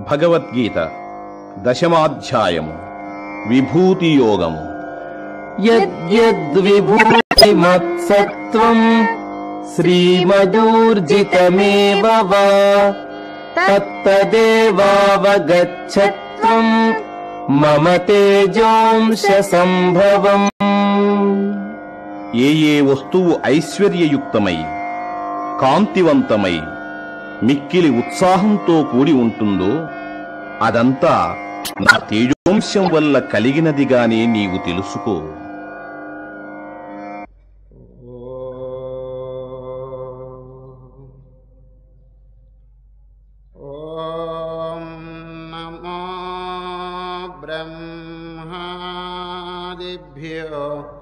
భగవద్గీత దశమాధ్యాయము విభూతి యోగము यद्यद्विभूतिमत्सत्त्वम् श्रीमदूर्जितमेव वा तत्तदेवावगच्छत्वम् मम तेजोंश सम्भवम् ఏ ఏ వస్తువు ఐశ్వర్యయుక్తమై కాంతివంతమై మిక్కిలి ఉత్సాహంతో కూడి ఉంటుందో అదంతా నా తేజోంశం వల్ల కలిగినదిగానే నీవు తెలుసుకో ॐ नमो ब्रह्मादिभ्यो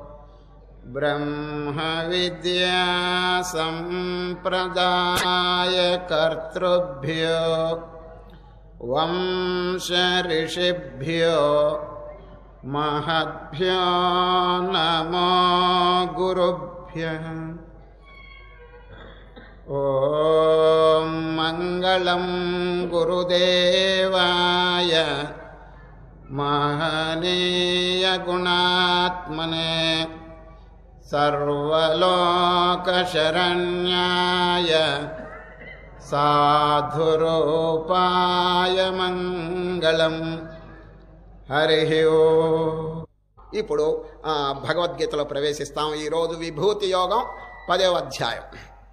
ब्रह्मविद्यासम्प्रदायकर्तृभ्यो वंशऋषिभ्यो महद्भ्यो नमो गुरुभ्यः ॐ मङ्गलं गुरुदेवाय महनीयगुणात्मने सर्वलोकशरण्याय సాధురూపాయ మంగళం హరి ఓ ఇప్పుడు ఆ, భగవద్గీతలో ప్రవేశిస్తాం ఈరోజు విభూతి యోగం పదవ అధ్యాయం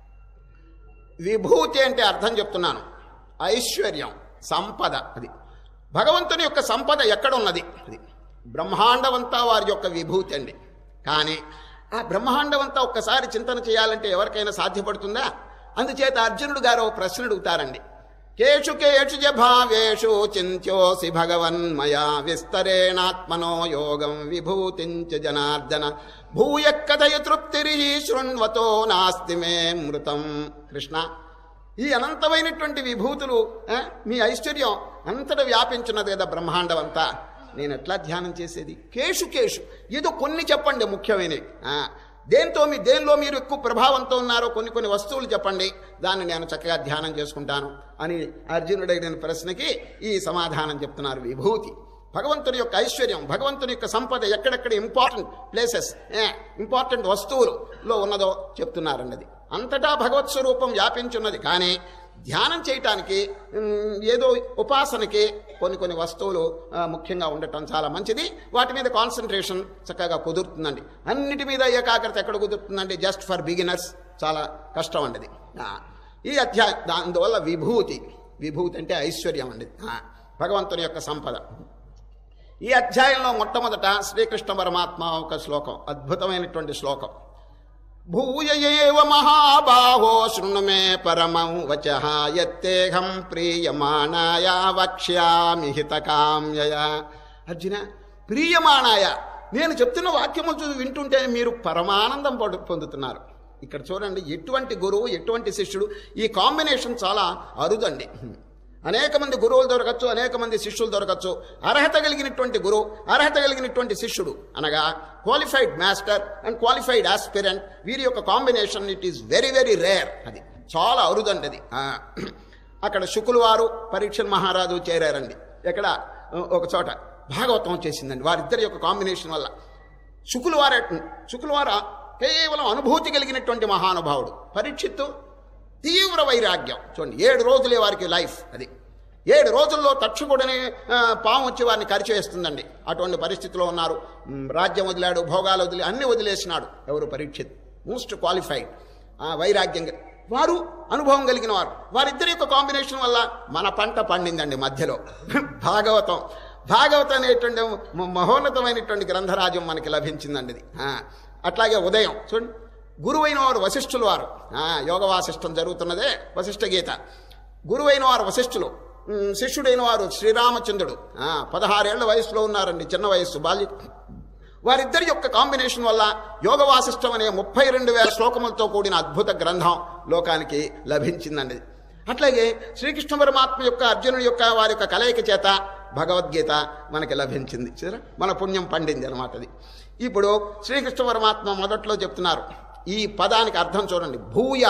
విభూతి అంటే అర్థం చెప్తున్నాను ఐశ్వర్యం సంపద అది భగవంతుని యొక్క సంపద ఎక్కడ ఉన్నది అది బ్రహ్మాండమంతా వారి యొక్క విభూతి అండి కానీ ఆ బ్రహ్మాండమంతా ఒక్కసారి చింతన చేయాలంటే ఎవరికైనా సాధ్యపడుతుందా అందుచేత అర్జునుడు గారు ఒక ప్రశ్న అడుగుతారండి కేషు కేషు జ భావేషు చింత్యోసి భగవన్మయా విస్తరేణాత్మనో యోగం విభూతించ జనార్దన భూయ కథయ తృప్తిరి శృణ్వతో నాస్తి మే మృతం కృష్ణ ఈ అనంతమైనటువంటి విభూతులు ఆ, మీ ఐశ్వర్యం అంతటా వ్యాపించున్నది కదా బ్రహ్మాండం అంతా నేను ఎట్లా ధ్యానం చేసేది కేషు కేషు ఏదో కొన్ని చెప్పండి ముఖ్యమైనవి ఆ, దేంతో మీ దేనిలో మీరు ఎక్కువ ప్రభావంతో ఉన్నారో కొన్ని కొన్ని వస్తువులు చెప్పండి దాన్ని నేను చక్కగా ధ్యానం చేసుకుంటాను అని అర్జునుడు అడిగిన ప్రశ్నకి ఈ సమాధానం చెప్తున్నారు విభూతి భగవంతుని యొక్క ఐశ్వర్యం భగవంతుని యొక్క సంపద ఎక్కడెక్కడ ఇంపార్టెంట్ ప్లేసెస్ ఇంపార్టెంట్ వస్తువులలో ఉన్నదో చెప్తున్నారన్నది అంతటా భగవత్ స్వరూపం వ్యాపించున్నది కానీ ధ్యానం చేయటానికి ఉమ్, ఏదో ఉపాసనకి కొన్ని కొన్ని వస్తువులు ఆ, ముఖ్యంగా ఉండటం చాలా మంచిది వాటి మీద కాన్సన్ట్రేషన్ చక్కగా కుదురుతుందండి అన్నిటి మీద ఏకాగ్రత ఎక్కడ కుదురుతుందండి జస్ట్ ఫర్ బిగినర్స్ చాలా కష్టం అండి ఇది. ఆ, ఈ అధ్యాయం దా- అందువల్ల విభూతి విభూతి అంటే ఐశ్వర్యం అండి ఆ, భగవంతుని యొక్క సంపద ఈ అధ్యాయంలో మొట్టమొదట శ్రీకృష్ణ పరమాత్మ ఒక శ్లోకం అద్భుతమైనటువంటి శ్లోకం భూయ ఏవ మహాబాహో శృణు మే పరమం వచ యత్తేహం ప్రీయమాణాయ వక్ష్యామి హితకామ్యయ అర్జున ప్రియమాణాయ నేను చెప్తున్న వాక్యములు చూ వింటుంటే మీరు పరమానందం పొందు- పొందుతున్నారు ఇక్కడ చూడండి ఎటువంటి గురువు ఎటువంటి శిష్యుడు ఈ కాంబినేషన్ చాలా అరుదండి అనేక మంది గురువులు దొరకచ్చు అనేక మంది శిష్యులు దొరకచ్చు అర్హత కలిగినటువంటి గురువు అర్హత కలిగినటువంటి శిష్యుడు అనగా qualified master and qualified aspirant వీరి యొక్క combination it is very very rare అది చాలా అరుదండి అది ఆ, అక్కడ శుకులు వారు పరీక్షణ్ మహారాజు చేరారండి ఎక్కడ ఒక చోట భాగవతం చేసిందండి వారిద్దరి యొక్క కాంబినేషన్ వల్ల శుకులవార శుకులవార కేవలం అనుభూతి కలిగినటువంటి మహానుభావుడు పరీక్షిత్తు తీవ్ర వైరాగ్యం చూడండి ఏడు రోజులే వారికి లైఫ్ అది ఏడు రోజుల్లో తక్షకుడని ఆ, పాము వచ్చి వారిని కరిచేస్తుందండి అటువంటి పరిస్థితిలో ఉన్నారు మ్, రాజ్యం వదిలాడు భోగాలు వదిలి అన్ని వదిలేసినాడు ఎవరు పరీక్షిత్ మోస్ట్ క్వాలిఫైడ్ వైరాగ్యం గల- వారు అనుభవం కలిగిన వారు వారిద్దరి యొక్క కాంబినేషన్ వల్ల మన పంట పండిందండి మధ్యలో భాగవతం భాగవతం అనేటువంటి మ- మహోన్నతమైనటువంటి గ్రంథరాజ్యం మనకి లభించిందండి ఇది ఆ, అట్లాగే ఉదయం చూడండి గురువైన వారు వశిష్ఠులు వారు ఆ, యోగ వాసిష్టం జరుగుతున్నదే వశిష్ఠ గీత గురువైన వారు వశిష్ఠులు ఉమ్, శిష్యుడైన వారు శ్రీరామచంద్రుడు ఆ, పదహారేళ్ల వయసులో ఉన్నారండి చిన్న వయస్సు బాల్య వారిద్దరి యొక్క కాంబినేషన్ వల్ల యోగ వాసిష్టం అనే ముప్పై రెండు వేల శ్లోకములతో కూడిన అద్భుత గ్రంథం లోకానికి లభించిందండి అట్లాగే శ్రీకృష్ణ పరమాత్మ యొక్క అర్జునుడి యొక్క వారి యొక్క కలయిక చేత భగవద్గీత మనకి లభించింది చూసారా మన పుణ్యం పండింది అనమాట అది ఇప్పుడు శ్రీకృష్ణ పరమాత్మ మొదట్లో చెప్తున్నారు ఈ పదానికి అర్థం చూడండి భూయ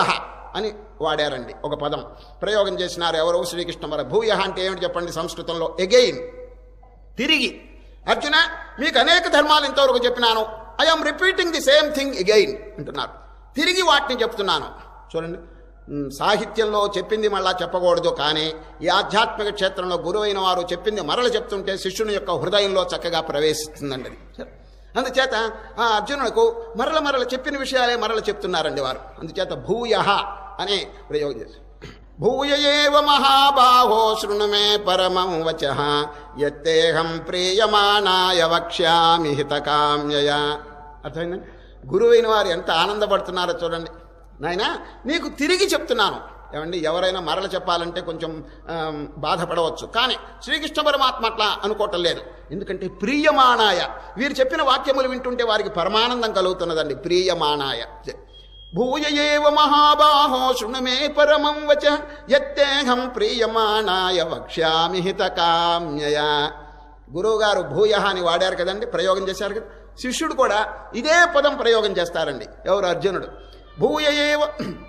అని వాడారండి ఒక పదం ప్రయోగం చేసినారు ఎవరో శ్రీకృష్ణ మరి భూయ అంటే ఏమిటి చెప్పండి సంస్కృతంలో ఎగెయిన్ తిరిగి అర్జున మీకు అనేక ధర్మాలు ఇంతవరకు చెప్పినాను I'm repeating the same thing again అంటున్నారు తిరిగి వాటిని చెప్తున్నాను చూడండి మ్, సాహిత్యంలో చెప్పింది మళ్ళా చెప్పకూడదు కానీ ఈ ఆధ్యాత్మిక క్షేత్రంలో గురువైన వారు చెప్పింది మరల చెప్తుంటే శిష్యుని యొక్క హృదయంలో చక్కగా ప్రవేశిస్తుందండి అది సరే. అందుచేత ఆ అర్జునులకు మరల మరల చెప్పిన విషయాలే మరల చెప్తున్నారండి వారు అందుచేత భూయ అనే ప్రయోగం చేశారు భూయ ఏవ మహాబాహో శృణు మే పరమం వచ యత్తేహం ప్రియమానాయ వక్ష్యామి హితకామ్యయ అర్థమైందండి గురువైన వారు ఎంత ఆనందపడుతున్నారో చూడండి నాయనా నీకు తిరిగి చెప్తున్నాను ఏమండి ఎవరైనా మరల చెప్పాలంటే కొంచెం ఆమ్, బాధపడవచ్చు కానీ శ్రీకృష్ణ పరమాత్మ అట్లా అనుకోవటం లేదు ఎందుకంటే ప్రియమానాయ వీరు చెప్పిన వాక్యములు వింటుంటే వారికి పరమానందం కలుగుతున్నదండి ప్రియమానాయ భూయ ఏవ మహాబాహో శృణు మే పరమం వచ యత్తేహం ప్రియమానాయ వక్ష్యామి హితకామ్యయ గురువుగారు భూయ అని వాడారు కదండి ప్రయోగం చేశారు కదా శిష్యుడు కూడా ఇదే పదం ప్రయోగం చేస్తారండి ఎవరు అర్జునుడు భూయ ఏవ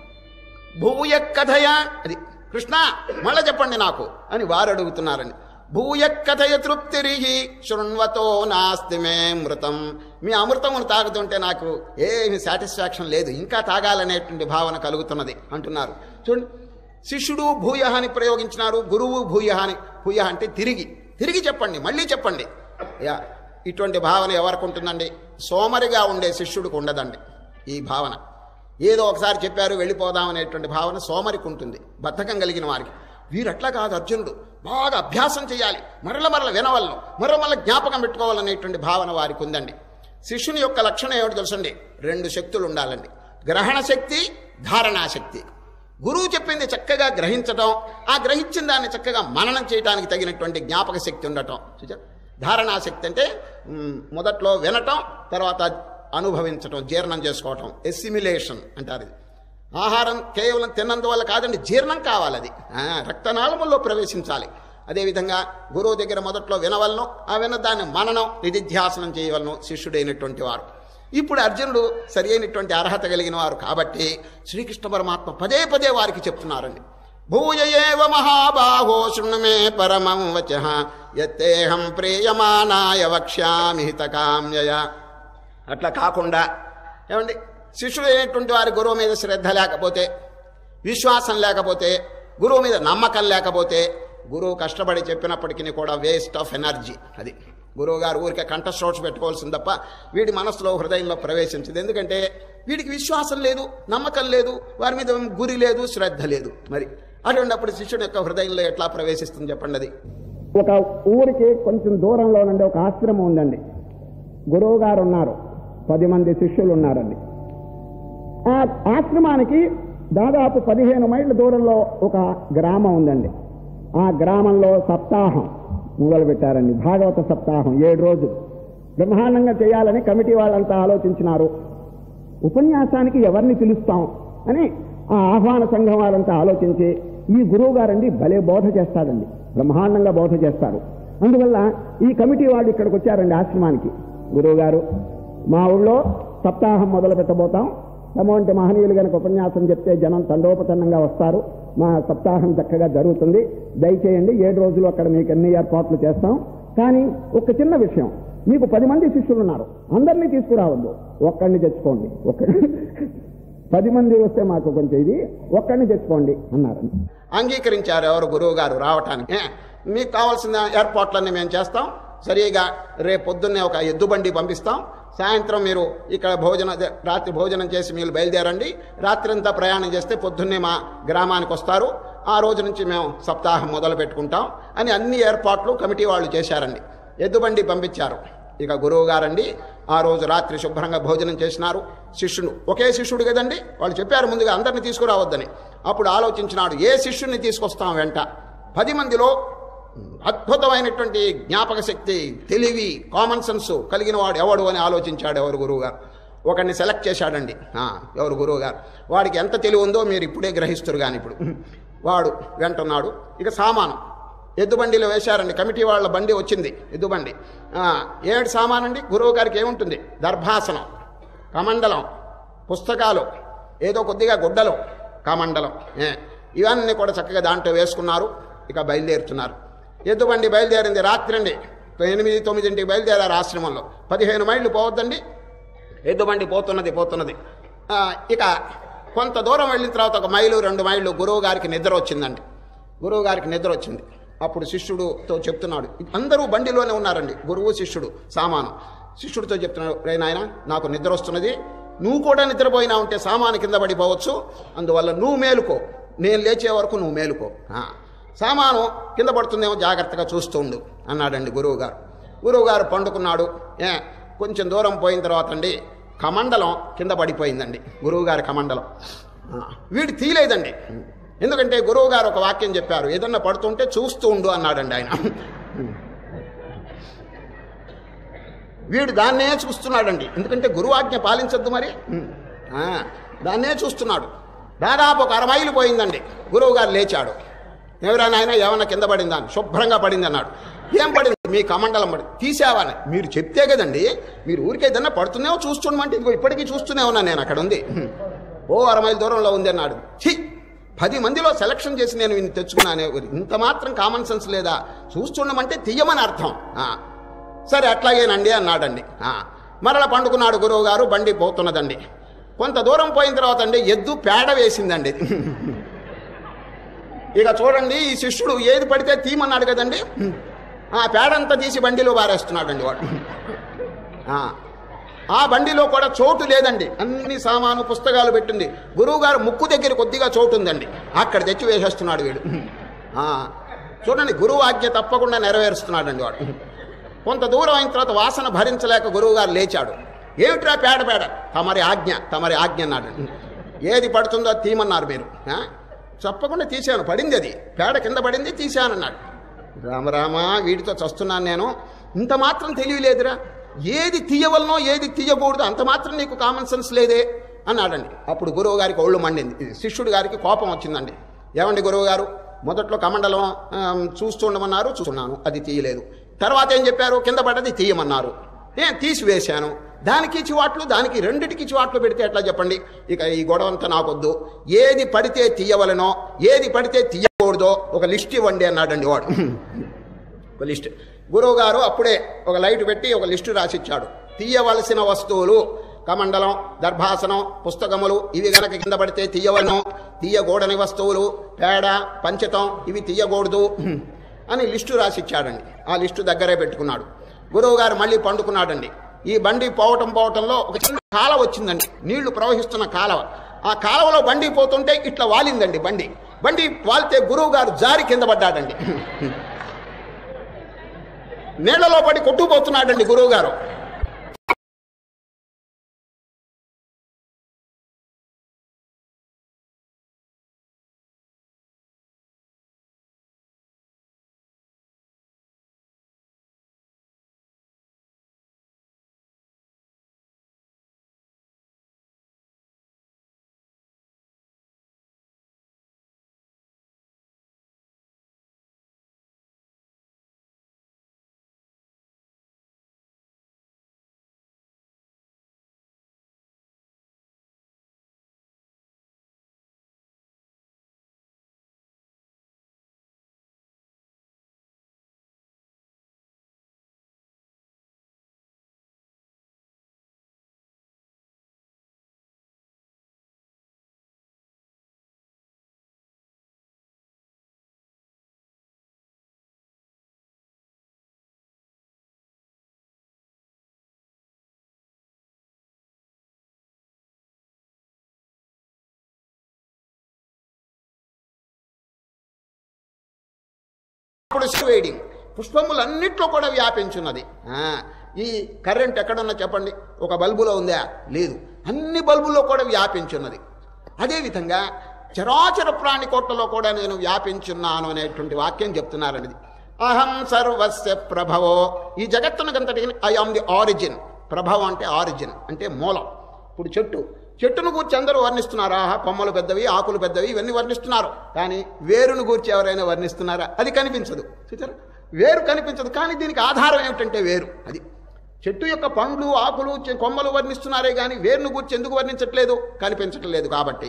భూయ కథయ అది కృష్ణ మళ్ళా చెప్పండి నాకు అని వారు అడుగుతున్నారండి భూయ కథయ తృప్తిరిహి శృణ్వతో నాస్తి మే మృతం మీ అమృతమును తాగుతుంటే నాకు ఏమి సాటిస్ఫాక్షన్ లేదు ఇంకా తాగాలనేటువంటి భావన కలుగుతున్నది అంటున్నారు చూడండి శిష్యుడు భూయ అని ప్రయోగించినారు గురువు భూయ అని భూయ అంటే తిరిగి తిరిగి చెప్పండి మళ్ళీ చెప్పండి యా ఇటువంటి భావన ఎవరికి ఉంటుందండి సోమరిగా ఉండే శిష్యుడికి ఉండదండి ఈ భావన ఏదో ఒకసారి చెప్పారు వెళ్ళిపోదాం అనేటువంటి భావన సోమరికి ఉంటుంది బద్ధకం కలిగిన వారికి వీరు అట్లా కాదు అర్జునుడు బాగా అభ్యాసం చేయాలి మరల మరల వినవలను మరల మరల జ్ఞాపకం పెట్టుకోవాలనేటువంటి భావన వారికి ఉందండి శిష్యుని యొక్క లక్షణం ఏమిటి తెలుసండి రెండు శక్తులు ఉండాలండి గ్రహణ శక్తి ధారణా శక్తి గురువు చెప్పింది చక్కగా గ్రహించటం ఆ గ్రహించిన దాన్ని చక్కగా మననం చేయడానికి తగినటువంటి జ్ఞాపక శక్తి ఉండటం చూచారా ధారణా శక్తి అంటే మ్, మొదట్లో వినటం తర్వాత అనుభవించటం జీర్ణం చేసుకోవటం ఎస్సిమిలేషన్ అంటారు ఇది ఆహారం కేవలం తిన్నందువల్ల కాదండి జీర్ణం కావాలి అది ఆ, రక్తనాళముల్లో ప్రవేశించాలి అదేవిధంగా గురువు దగ్గర మొదట్లో వినవలను ఆ విన్న దాన్ని మననం నిధిధ్యాసనం చేయవలను శిష్యుడైనటువంటి వారు ఇప్పుడు అర్జునుడు సరి అయినటువంటి అర్హత కలిగిన వారు కాబట్టి శ్రీకృష్ణ పరమాత్మ పదే పదే వారికి చెప్తున్నారండి భూయ ఏవ మహాబాహో శృణు మే పరమం వచ యత్తేహం ప్రియమానాయ వక్ష్యామి హితకామ్యయ అట్లా కాకుండా ఏమండి శిష్యుడు అయినటువంటి వారి గురువు మీద శ్రద్ధ లేకపోతే విశ్వాసం లేకపోతే గురువు మీద నమ్మకం లేకపోతే గురువు కష్టపడి చెప్పినప్పటికీ కూడా వేస్ట్ ఆఫ్ ఎనర్జీ అది గురువు గారు ఊరికే కంఠశ్రోష పెట్టుకోవాల్సింది తప్ప వీడి మనసులో హృదయంలో ప్రవేశించింది ఎందుకంటే వీడికి విశ్వాసం లేదు నమ్మకం లేదు వారి మీద గురి లేదు శ్రద్ధ లేదు మరి అటువంటిప్పుడు శిష్యుడి యొక్క హృదయంలో ఎట్లా ప్రవేశిస్తుంది చెప్పండి అది ఒక ఊరికి కొంచెం దూరంలో నుండి ఒక ఆశ్రమం ఉందండి గురువు గారు ఉన్నారు పది మంది శిష్యులు ఉన్నారండి ఆ ఆశ్రమానికి దాదాపు పదిహేను మైళ్ళ దూరంలో ఒక గ్రామం ఉందండి ఆ గ్రామంలో సప్తాహం మొదలు పెట్టారండి భాగవత సప్తాహం ఏడు రోజులు బ్రహ్మాండంగా చేయాలని కమిటీ వాళ్ళంతా ఆలోచించినారు ఉపన్యాసానికి ఎవరిని పిలుస్తాం అని ఆ ఆహ్వాన సంఘం వాళ్ళంతా ఆలోచించి ఈ గురువు గారండి భలే బోధ చేస్తాడండి బ్రహ్మాండంగా బోధ చేస్తారు అందువల్ల ఈ కమిటీ వాళ్ళు ఇక్కడికి వచ్చారండి ఆశ్రమానికి గురువు గారు మా ఊళ్ళో సప్తాహం మొదలు పెట్టబోతాం తమవంటి మహనీయులు కనుక ఉపన్యాసం చెప్తే జనం తండోపతన్నంగా వస్తారు మా సప్తాహం చక్కగా జరుగుతుంది దయచేయండి ఏడు రోజులు అక్కడ మీకు ఎన్ని ఏర్పాట్లు చేస్తాం కానీ ఒక చిన్న విషయం మీకు పది మంది శిష్యులు ఉన్నారు అందరినీ తీసుకురావద్దు ఒక్కడిని తెచ్చుకోండి ఒక్క పది మంది వస్తే మాకు కొంచెం ఇది ఒక్కడిని తెచ్చుకోండి అన్నారు అంగీకరించారు ఎవరు గురువు గారు రావటానికి ఏ, మీకు కావాల్సిన ఏర్పాట్లన్నీ మేము చేస్తాం సరిగా రేపు పొద్దున్నే ఒక ఎద్దు బండి పంపిస్తాం సాయంత్రం మీరు ఇక్కడ భోజనం అదే, రాత్రి భోజనం చేసి మీరు బయలుదేరండి రాత్రి అంతా ప్రయాణం చేస్తే పొద్దున్నే మా గ్రామానికి వస్తారు ఆ రోజు నుంచి మేము సప్తాహం మొదలు పెట్టుకుంటాం అని అన్ని ఏర్పాట్లు కమిటీ వాళ్ళు చేశారండి ఎద్దు బండి పంపించారు ఇక గురువు గారండి ఆ రోజు రాత్రి శుభ్రంగా భోజనం చేసినారు శిష్యుడు ఒకే శిష్యుడు కదండి వాళ్ళు చెప్పారు ముందుగా అందరిని తీసుకురావద్దని అప్పుడు ఆలోచించినాడు ఏ శిష్యుడిని తీసుకొస్తాం వెంట పది మందిలో అద్భుతమైనటువంటి జ్ఞాపక శక్తి తెలివి కామన్ సెన్స్ కలిగిన వాడు ఎవడు అని ఆలోచించాడు ఎవరు గురువుగారు ఒకరిని సెలెక్ట్ చేశాడండి ఆ, ఎవరు గురువుగారు వాడికి ఎంత తెలివి ఉందో మీరు ఇప్పుడే గ్రహిస్తారు కానీ ఇప్పుడు వాడు వెంటున్నాడు ఇక సామాను ఎద్దు బండిలో వేశారండి కమిటీ వాళ్ళ బండి వచ్చింది ఎద్దు బండి ఆ, ఏమిటి సామాన్ అండి గురువు గారికి ఏముంటుంది దర్భాసనం కమండలం పుస్తకాలు ఏదో కొద్దిగా గుడ్డలు కమండలం ఏ, ఇవన్నీ కూడా చక్కగా దాంట్లో వేసుకున్నారు ఇక బయలుదేరుతున్నారు ఎద్దుబండి బయలుదేరింది రాత్రి అండి ఎనిమిది తొమ్మిదింటికి బయలుదేరారు ఆశ్రమంలో పదిహేను మైళ్ళు పోవద్దండి ఎద్దుబండి పోతున్నది పోతున్నది ఆ, ఇక కొంత దూరం వెళ్ళిన తర్వాత ఒక మైలు రెండు మైళ్ళు గురువు గారికి నిద్ర వచ్చిందండి గురువు గారికి నిద్ర వచ్చింది అప్పుడు శిష్యుడుతో చెప్తున్నాడు అందరూ బండిలోనే ఉన్నారండి గురువు శిష్యుడు సామాను శిష్యుడితో చెప్తున్నాడు రే నాయన నాకు నిద్ర వస్తున్నది నువ్వు కూడా నిద్రపోయినా ఉంటే సామాను కింద పడిపోవచ్చు అందువల్ల నువ్వు మేలుకో నేను లేచే వరకు నువ్వు మేలుకో ఆ, సామాను కింద పడుతుందేమో జాగ్రత్తగా చూస్తూ ఉండు అన్నాడండి గురువు గారు గురువు గారు పండుకున్నాడు ఏ కొంచెం దూరం పోయిన తర్వాత అండి కమండలం కింద పడిపోయిందండి గురువు గారి కమండలం ఆ, వీడు తీలేదండి ఎందుకంటే గురువు గారు ఒక వాక్యం చెప్పారు ఏదన్నా పడుతుంటే చూస్తూ ఉండు అన్నాడండి ఆయన వీడు దాన్నే చూస్తున్నాడండి ఎందుకంటే గురువు ఆజ్ఞ పాలించద్దు మరి ఆ, దాన్నే చూస్తున్నాడు దాదాపు ఒక అర మైలు పోయిందండి గురువు గారు లేచాడు ఎవరా నాయన ఏమన్నా కింద పడిందా అని శుభ్రంగా పడింది అన్నాడు ఏం పడింది మీ కమండలం పడి తీసావని మీరు చెప్తే కదండి మీరు ఊరికే ఏదన్నా పడుతున్నావో చూస్తుండమంటే ఇదిగో ఇప్పటికీ చూస్తూనే ఉన్నాను నేను అక్కడ ఉంది ఓ అర మైలు దూరంలో ఉంది అన్నాడు ఛీ పది మందిలో సెలక్షన్ చేసి నేను వీన్ని తెచ్చుకున్నానే ఇంత మాత్రం కామన్ సెన్స్ లేదా చూస్తుండమంటే తీయమని అర్థం ఆ. సరే అట్లాగేనండి అన్నాడండి ఆ. మరల పండుకున్నాడు గురువు గారు బండి పోతున్నదండి కొంత దూరం పోయిన తర్వాత అండి ఎద్దు పేడ వేసిందండి ఇక చూడండి ఈ శిష్యుడు ఏది పడితే తీయమన్నాడు కదండి ఆ పేడంతా తీసి బండిలో పారేస్తున్నాడండి వాడు ఆ. ఆ బండిలో కూడా చోటు లేదండి అన్ని సామాను పుస్తకాలు పెట్టింది గురువుగారు ముక్కు దగ్గర కొద్దిగా చోటు ఉందండి అక్కడ తెచ్చి వేసేస్తున్నాడు వీడు ఆ. చూడండి గురువు ఆజ్ఞ తప్పకుండా నెరవేరుస్తున్నాడండి వాడు కొంత దూరం అయిన తర్వాత వాసన భరించలేక గురువుగారు లేచాడు ఏమిట్రా పేడ పేడ తమరి ఆజ్ఞ తమరి ఆజ్ఞ అన్నాడు ఏది పడుతుందో అది తీయమన్నారు మీరు ఆ? చెప్పకుండా తీశాను పడింది అది పేడ కింద పడింది తీశానన్నాడు రామరామ వీటితో చస్తున్నాను నేను ఇంత మాత్రం తెలియలేదురా ఏది తీయవలనో ఏది తీయకూడదు అంత మాత్రం నీకు కామన్ సెన్స్ లేదే అన్నాడండి అప్పుడు గురువు గారికి ఒళ్ళు మండింది ఇది శిష్యుడి గారికి కోపం వచ్చిందండి ఏమండి గురువు గారు మొదట్లో కమండలం ఆమ్, చూస్తూ ఉండమన్నారు చూస్తున్నాను అది తీయలేదు తర్వాత ఏం చెప్పారు కింద పడ్డది తీయమన్నారు నేను తీసివేశాను దానికి చివాట్లు దానికి రెండిటికి చివాట్లు పెడితే ఎట్లా చెప్పండి ఇక ఈ గొడవ అంతా నాకొద్దు ఏది పడితే తీయవలనో ఏది పడితే తీయకూడదో ఒక లిస్ట్ ఇవ్వండి అన్నాడండి వాడు ఒక లిస్ట్ గురువు గారు అప్పుడే ఒక లైట్ పెట్టి ఒక లిస్టు రాసిచ్చాడు తీయవలసిన వస్తువులు కమండలం దర్భాసనం పుస్తకములు ఇవి గనక కింద పడితే తీయవలను తీయకూడని వస్తువులు పేడ పంచతం ఇవి తీయకూడదు అని లిస్టు రాసిచ్చాడండి ఆ లిస్టు దగ్గరే పెట్టుకున్నాడు గురువు గారు మళ్ళీ పండుకున్నాడండి ఈ బండి పోవటం పోవటంలో ఒక చిన్న కాలవ వచ్చిందండి నీళ్లు ప్రవహిస్తున్న కాలవ ఆ కాలవలో బండి పోతుంటే ఇట్లా వాలిందండి బండి బండి వాలితే గురువు గారు జారి కింద పడ్డాడండి నీళ్లలో పడి కొట్టుకుపోతున్నాడండి గురువు గారు అప్పుడు వేడింగ్ పుష్పములన్నిట్లో కూడా వ్యాపించున్నది ఆ, ఈ కరెంట్ ఎక్కడున్నా చెప్పండి ఒక బల్బులో ఉందా లేదు అన్ని బల్బుల్లో కూడా వ్యాపించున్నది అదేవిధంగా చరాచర ప్రాణి కోట్లలో కూడా నేను వ్యాపించున్నాను అనేటువంటి వాక్యం చెప్తున్నారనేది అహం సర్వస్య ప్రభవో ఈ జగత్తునకంతటి ఐ ఆమ్ ది ఆరిజిన్ ప్రభవం అంటే ఆరిజిన్ అంటే మూలం ఇప్పుడు చెట్టు చెట్టును గూర్చి అందరూ వర్ణిస్తున్నారా ఆహా, కొమ్మలు పెద్దవి ఆకులు పెద్దవి ఇవన్నీ వర్ణిస్తున్నారు కానీ వేరును గూర్చి ఎవరైనా వర్ణిస్తున్నారా అది కనిపించదు చూచారా వేరు కనిపించదు కానీ దీనికి ఆధారం ఏమిటంటే వేరు అది చెట్టు యొక్క పండ్లు ఆకులు చె- కొమ్మలు వర్ణిస్తున్నారే కానీ వేరును గూర్చి ఎందుకు వర్ణించట్లేదు కనిపించట్లేదు కాబట్టి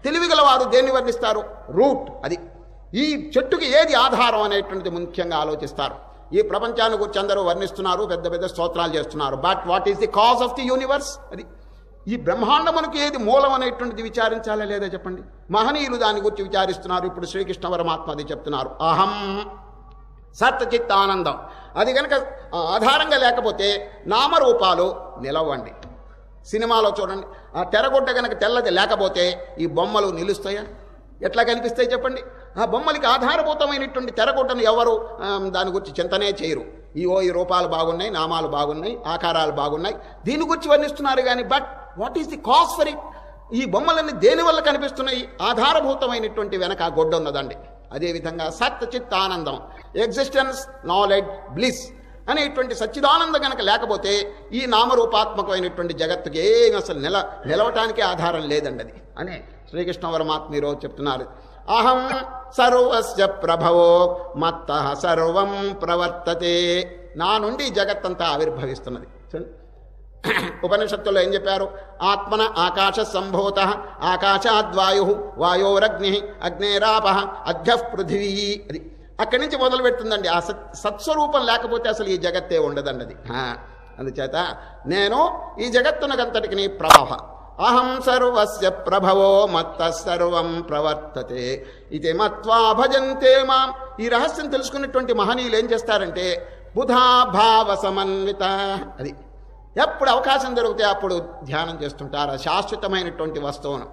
తెలివిగల వారు దేన్ని వర్ణిస్తారు రూట్ అది ఈ చెట్టుకి ఏది ఆధారం అనేటువంటిది ముఖ్యంగా ఆలోచిస్తారు ఈ ప్రపంచాన్ని గురించి అందరూ వర్ణిస్తున్నారు పెద్ద పెద్ద స్తోత్రాలు చేస్తున్నారు but what is the cause of the universe అది ఈ బ్రహ్మాండమునకు ఏది మూలం అనేటువంటిది విచారించాలా లేదా చెప్పండి మహనీయులు దాని గురించి విచారిస్తున్నారు ఇప్పుడు శ్రీకృష్ణ పరమాత్మ అది చెప్తున్నారు అహం సత్చిత్ ఆనందం అది కనుక ఆ, ఆధారంగా లేకపోతే నామరూపాలు నిలవండి సినిమాలో చూడండి ఆ తెరగుడ్డ కనుక తెల్లది లేకపోతే ఈ బొమ్మలు నిలుస్తాయా ఎట్లా కనిపిస్తాయి చెప్పండి ఆ బొమ్మలకి ఆధారభూతమైనటువంటి తెరగుడ్డను ఎవరు ఆ, దాని గురించి చింతనే చేయరు ఈ ఓ ఈ రూపాలు బాగున్నాయి నామాలు బాగున్నాయి ఆకారాలు బాగున్నాయి దీని గురించి వర్ణిస్తున్నారు కానీ but what is the cause for it ఈ బొమ్మలన్నీ దేని వల్ల కనిపిస్తున్నాయి ఆధారభూతమైనటువంటి వెనక ఆ గొడ్డ ఉన్నదండి అదేవిధంగా సత్ చిత్ ఆనందం ఎగ్జిస్టెన్స్ నాలెడ్జ్ బ్లిస్ అనేటువంటి సచ్చిదానందం గనక లేకపోతే ఈ నామరూపాత్మకమైనటువంటి జగత్తుకి ఏమి అసలు నిల నిలవటానికే ఆధారం లేదండి అది అని శ్రీకృష్ణ పరమాత్మ ఈరోజు చెప్తున్నారు అహం సర్వస్య ప్రభవో మత్త సర్వం ప్రవర్తతే నా నుండి జగత్తంతా ఆవిర్భవిస్తున్నది చూడండి ఉపనిషత్తులో ఏం చెప్పారు ఆత్మన ఆకాశ సంభూత ఆకాశాద్వాయు వాయోరగ్ని అగ్నేరాప అధ్య పృథివీ అది అక్కడి నుంచి మొదలు పెడుతుందండి ఆ సత్ సత్స్వరూపం లేకపోతే అసలు ఈ జగత్తే ఉండదండి అది ఆ, అందుచేత నేను ఈ జగత్తునకంతటికి ప్రభవ అహం సర్వస్య ప్రభవో మత్త సర్వం ప్రవర్తతే ఇది మత్వా భజంతే మాం ఈ రహస్యం తెలుసుకున్నటువంటి మహనీయులు ఏం చేస్తారంటే బుధా భావ సమన్విత అది ఎప్పుడు అవకాశం దొరికితే అప్పుడు ధ్యానం చేస్తుంటారు ఆ శాశ్వతమైనటువంటి వస్తువును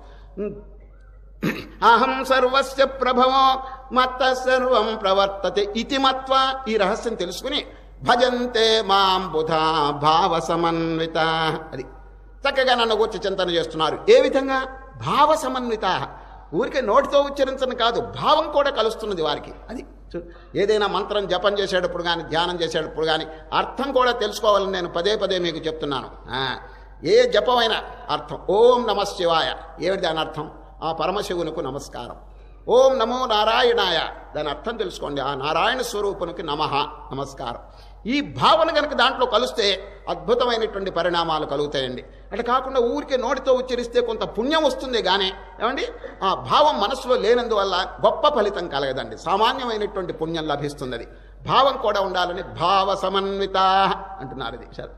అహం సర్వస్య ప్రభవో మత్త సర్వం ప్రవర్తతే ఇతి మత్వ ఈ రహస్యం తెలుసుకుని భజంతే మాం బుధా భావ సమన్విత అది చక్కగా నన్ను గురించి చింతన చేస్తున్నారు ఏ విధంగా భావ సమన్విత ఊరికే నోటితో ఉచ్చరించడం కాదు భావం కూడా కలుస్తున్నది వారికి అది చూ- ఏదైనా మంత్రం జపం చేసేటప్పుడు కానీ ధ్యానం చేసేటప్పుడు కానీ అర్థం కూడా తెలుసుకోవాలని నేను పదే పదే మీకు చెప్తున్నాను ఆ, ఏ జపమైన అర్థం ఓం నమ శివాయ ఏమిటి దాని అర్థం ఆ పరమశివునికి నమస్కారం ఓం నమో నారాయణాయ దాని అర్థం తెలుసుకోండి ఆ నారాయణ స్వరూపునికి నమ నమస్కారం ఈ భావన కనుక దాంట్లో కలిస్తే అద్భుతమైనటువంటి పరిణామాలు కలుగుతాయండి అట్లా కాకుండా ఊరికే నోటితో ఉచ్చరిస్తే కొంత పుణ్యం వస్తుంది కానీ ఏమండి ఆ భావం మనసులో లేనందువల్ల గొప్ప ఫలితం కలగదండి సామాన్యమైనటువంటి పుణ్యం లభిస్తుంది అది భావం కూడా ఉండాలని భావ సమన్విత అంటున్నారు ఇది సరే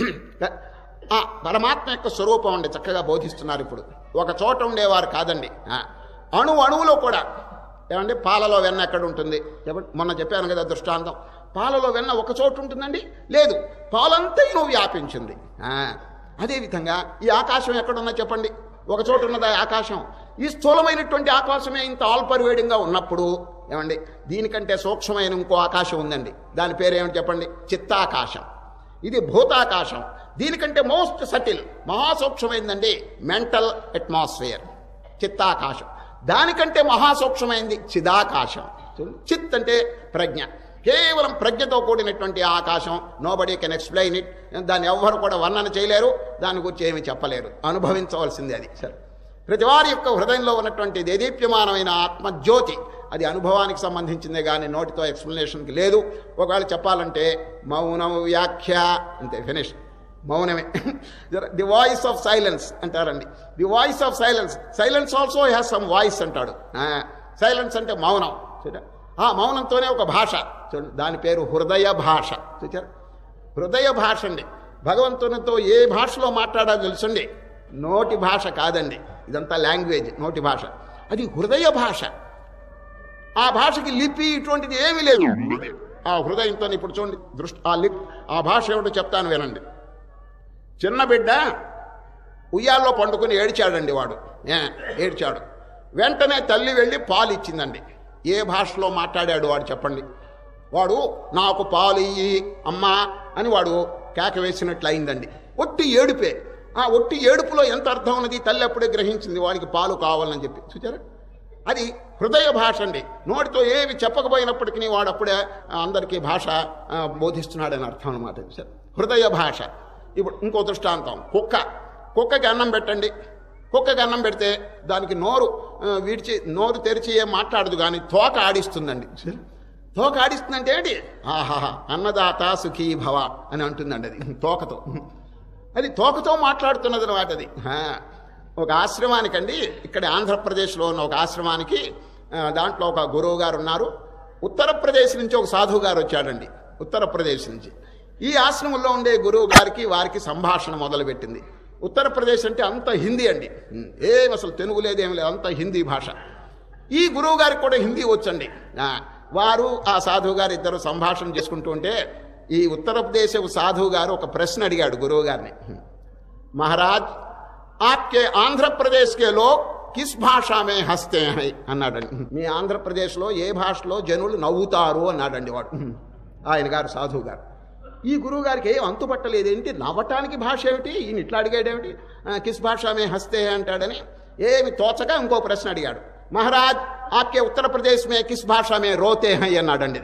ఆ పరమాత్మ యొక్క స్వరూపం అండి చక్కగా బోధిస్తున్నారు ఇప్పుడు ఒక చోట ఉండేవారు కాదండి ఆ, అణు అణువులో కూడా ఏమండి పాలలో వెన్న ఎక్కడ ఉంటుంది చెప్పండి మొన్న చెప్పాను కదా దృష్టాంతం పాలలో వెన్న ఒక చోట ఉంటుందండి లేదు పాలంతైను వ్యాపించింది ఆ, అదేవిధంగా ఈ ఆకాశం ఎక్కడున్నా చెప్పండి ఒక చోట ఉన్నదా ఆకాశం ఈ స్థూలమైనటువంటి ఆకాశమే ఇంత ఆల్పరివేడింగా ఉన్నప్పుడు ఏమండి దీనికంటే సూక్ష్మమైన ఇంకో ఆకాశం ఉందండి దాని పేరు ఏమిటి చెప్పండి చిత్తాకాశం ఇది భూతాకాశం దీనికంటే మోస్ట్ సటిల్ మహాసూక్ష్మమైందండి మెంటల్ అట్మాస్ఫియర్ చిత్తాకాశం దానికంటే మహాసూక్ష్మమైంది చిదాకాశం చూడండి. చిత్ అంటే ప్రజ్ఞ కేవలం ప్రజ్ఞతో కూడినటువంటి ఆ ఆకాశం nobody can explain it దాన్ని ఎవ్వరు కూడా వర్ణన చేయలేరు దాని గురించి ఏమీ చెప్పలేరు అనుభవించవలసిందే అది సరే ప్రతి వారి యొక్క హృదయంలో ఉన్నటువంటి దేదీప్యమానమైన ఆత్మజ్యోతి అది అనుభవానికి సంబంధించిందే కానీ నోటితో ఎక్స్ప్లెనేషన్కి లేదు ఒకవేళ చెప్పాలంటే మౌనం వ్యాఖ్య అంతే ఫినిష్ మౌనమే ది వాయిస్ ఆఫ్ సైలెన్స్ అంటారండి the voice of silence silence also has some voice అంటాడు సైలెన్స్ అంటే మౌనం చూడ ఆ మౌనంతోనే ఒక భాష చూడండి దాని పేరు హృదయ భాష చూచారు హృదయ భాష అండి భగవంతునితో ఏ భాషలో మాట్లాడాలో తెలుసండి నోటి భాష కాదండి ఇదంతా లాంగ్వేజ్ నోటి భాష అది హృదయ భాష ఆ భాషకి లిపి ఇటువంటిది ఏమీ లేదు ఆ హృదయంతో ఇప్పుడు చూడండి దృష్టి ఆ లిప్ ఆ భాష ఏమిటో చెప్తాను వినండి చిన్న బిడ్డ ఉయ్యాల్లో పండుకొని ఏడ్చాడండి వాడు ఏ, ఏడ్చాడు వెంటనే తల్లి వెళ్ళి పాలు ఇచ్చిందండి ఏ భాషలో మాట్లాడాడు వాడు చెప్పండి వాడు నాకు పాలు ఇయ్యి అమ్మా అని వాడు కేక వేసినట్లు అయిందండి ఒట్టి ఏడుపే ఆ ఒట్టి ఏడుపులో ఎంత అర్థం ఉన్నది తల్లి అప్పుడే గ్రహించింది వాడికి పాలు కావాలని చెప్పి చూచారా అది హృదయ భాష అండి నోటితో ఏవి చెప్పకపోయినప్పటికీ వాడు అప్పుడే ఆ, అందరికీ భాష ఆ, బోధిస్తున్నాడని అర్థం అనమాట సార్ హృదయ భాష ఇప్పుడు ఇంకో దృష్టాంతం కుక్క కుక్కకి అన్నం పెట్టండి కుక్కకి అన్నం పెడితే దానికి నోరు ఆ, విడిచి నోరు తెరిచి ఏం మాట్లాడదు కానీ తోక ఆడిస్తుందండి సరే? తోక ఆడిస్తుందంటే ఏంటి ఆహాహా అన్నదాత సుఖీ భవ అని అంటుందండి అది తోకతో అది తోకతో మాట్లాడుతున్నది అనమాట అది ఆ. ఒక ఆశ్రమానికండి ఇక్కడ ఆంధ్రప్రదేశ్లో ఉన్న ఒక ఆశ్రమానికి ఆ, దాంట్లో ఒక గురువు గారు ఉన్నారు ఉత్తరప్రదేశ్ నుంచి ఒక సాధువు గారు వచ్చాడండి ఉత్తరప్రదేశ్ నుంచి ఈ ఆశ్రమంలో ఉండే గురువు గారికి వారికి సంభాషణ మొదలుపెట్టింది ఉత్తరప్రదేశ్ అంటే అంత హిందీ అండి ఏం అసలు తెలుగు లేదు ఏం లేదు అంత హిందీ భాష ఈ గురువు గారికి కూడా హిందీ వచ్చండి ఆ, వారు ఆ సాధువు గారు ఇద్దరు సంభాషణ చేసుకుంటూ ఉంటే ఈ ఉత్తరప్రదేశ్ సాధువు గారు ఒక ప్రశ్న అడిగాడు గురువు గారిని మహారాజ్ ఆప్కే ఆంధ్రప్రదేశ్ కే లోగ్ కిస్ భాషా మే హస్తే హై అన్నాడండి మీ ఆంధ్రప్రదేశ్లో ఏ భాషలో జనులు నవ్వుతారు అన్నాడండి వాడు ఆయన గారు సాధువు గారు ఈ గురువు గారికి ఏం అంతుపట్టలేదు ఏంటి నవ్వటానికి భాష ఏమిటి ఈయన ఇట్లా అడిగాడేమిటి ఆ, కిస్ భాషా మే హస్తే హై అంటాడని ఏమి తోచక ఇంకో ప్రశ్న అడిగాడు మహారాజ్ ఆప్కే ఉత్తరప్రదేశ్ మే కిస్ భాషా మే రోతే హై అన్నాడండి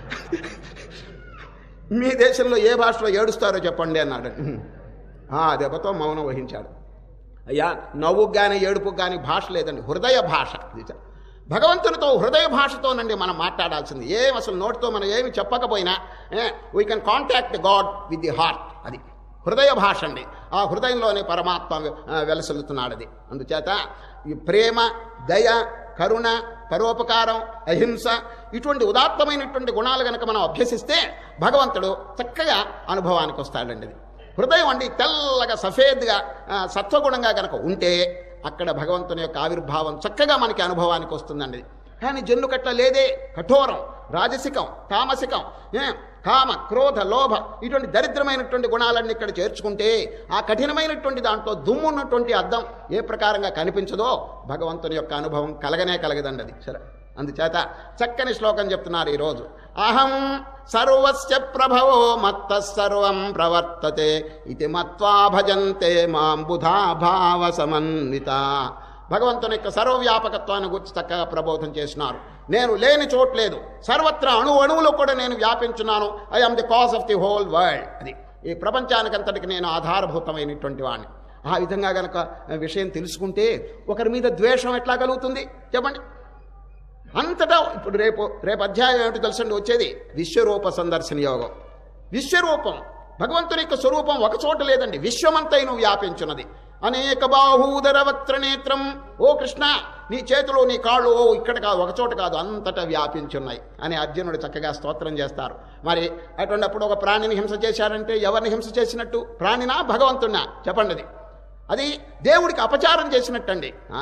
మీ దేశంలో ఏ భాషలో ఏడుస్తారో చెప్పండి అన్నాడు ఆ దెబ్బతో మౌనం వహించాడు అయ్యా నవ్వుకు కానీ ఏడుపుకు కానీ భాష లేదండి హృదయ భాష ఇది చ- భగవంతునితో హృదయ భాషతోనండి మనం మాట్లాడాల్సింది ఏం అసలు నోటితో మనం ఏమి చెప్పకపోయినా we can contact God with the heart అది హృదయ భాష అండి ఆ హృదయంలోనే పరమాత్మ ఆ, వెలసిల్లుతున్నాడు అది అందుచేత ఈ ప్రేమ దయ కరుణ పరోపకారం అహింస ఇటువంటి ఉదాత్తమైనటువంటి గుణాలు కనుక మనం అభ్యసిస్తే భగవంతుడు చక్కగా అనుభవానికి వస్తాడండి అది హృదయం అండి తెల్లగా సఫేద్గా ఆ, సత్వగుణంగా కనుక ఉంటే అక్కడ భగవంతుని యొక్క ఆవిర్భావం చక్కగా మనకి అనుభవానికి వస్తుందండి కానీ జన్నుకట్ల లేదే కఠోరం రాజసికం తామసికం ఏ, కామ క్రోధ లోభ ఇటువంటి దరిద్రమైనటువంటి గుణాలన్నీ ఇక్కడ చేర్చుకుంటే ఆ కఠినమైనటువంటి దాంట్లో దుమ్మున్నటువంటి అద్దం ఏ ప్రకారంగా కనిపించదో భగవంతుని యొక్క అనుభవం కలగనే కలగదండి అది సరే అందుచేత చక్కని శ్లోకం చెప్తున్నారు ఈరోజు అహం సర్వస్య ప్రభవో మత్త సర్వం ప్రవర్తతే ఇది మత్వా భజంతే మాం బుధా భావ సమన్విత భగవంతుని యొక్క సర్వవ్యాపకత్వాన్ని గురించి చక్కగా ప్రబోధం చేసినారు నేను లేని చోట్లేదు సర్వత్రా అణు అణువులో కూడా నేను వ్యాపించున్నాను I am the cause of the whole world అది ఈ ప్రపంచానికంతటికి నేను ఆధారభూతమైనటువంటి వాడిని ఆ విధంగా గనక విషయం తెలుసుకుంటే ఒకరి మీద ద్వేషం ఎట్లా కలుగుతుంది చెప్పండి అంతటా ఇప్పుడు రేపు రేపు అధ్యాయం ఏమిటి తెలుసండి వచ్చేది విశ్వరూప సందర్శన యోగం విశ్వరూపం భగవంతుని యొక్క స్వరూపం ఒక చోట లేదండి విశ్వమంతైను వ్యాపించున్నది అనేక బాహూదర వక్త్ర నేత్రం ఓ కృష్ణ నీ చేతులు నీ కాళ్ళు ఓ ఇక్కడ కాదు ఒక చోట కాదు అంతటా వ్యాపించున్నాయి అని అర్జునుడు చక్కగా స్తోత్రం చేస్తారు మరి అటువంటిప్పుడు ఒక ప్రాణిని హింస చేశారంటే ఎవరిని హింస చేసినట్టు ప్రాణినా భగవంతున్నా చెప్పండి అది అది దేవుడికి అపచారం చేసినట్టండి ఆ,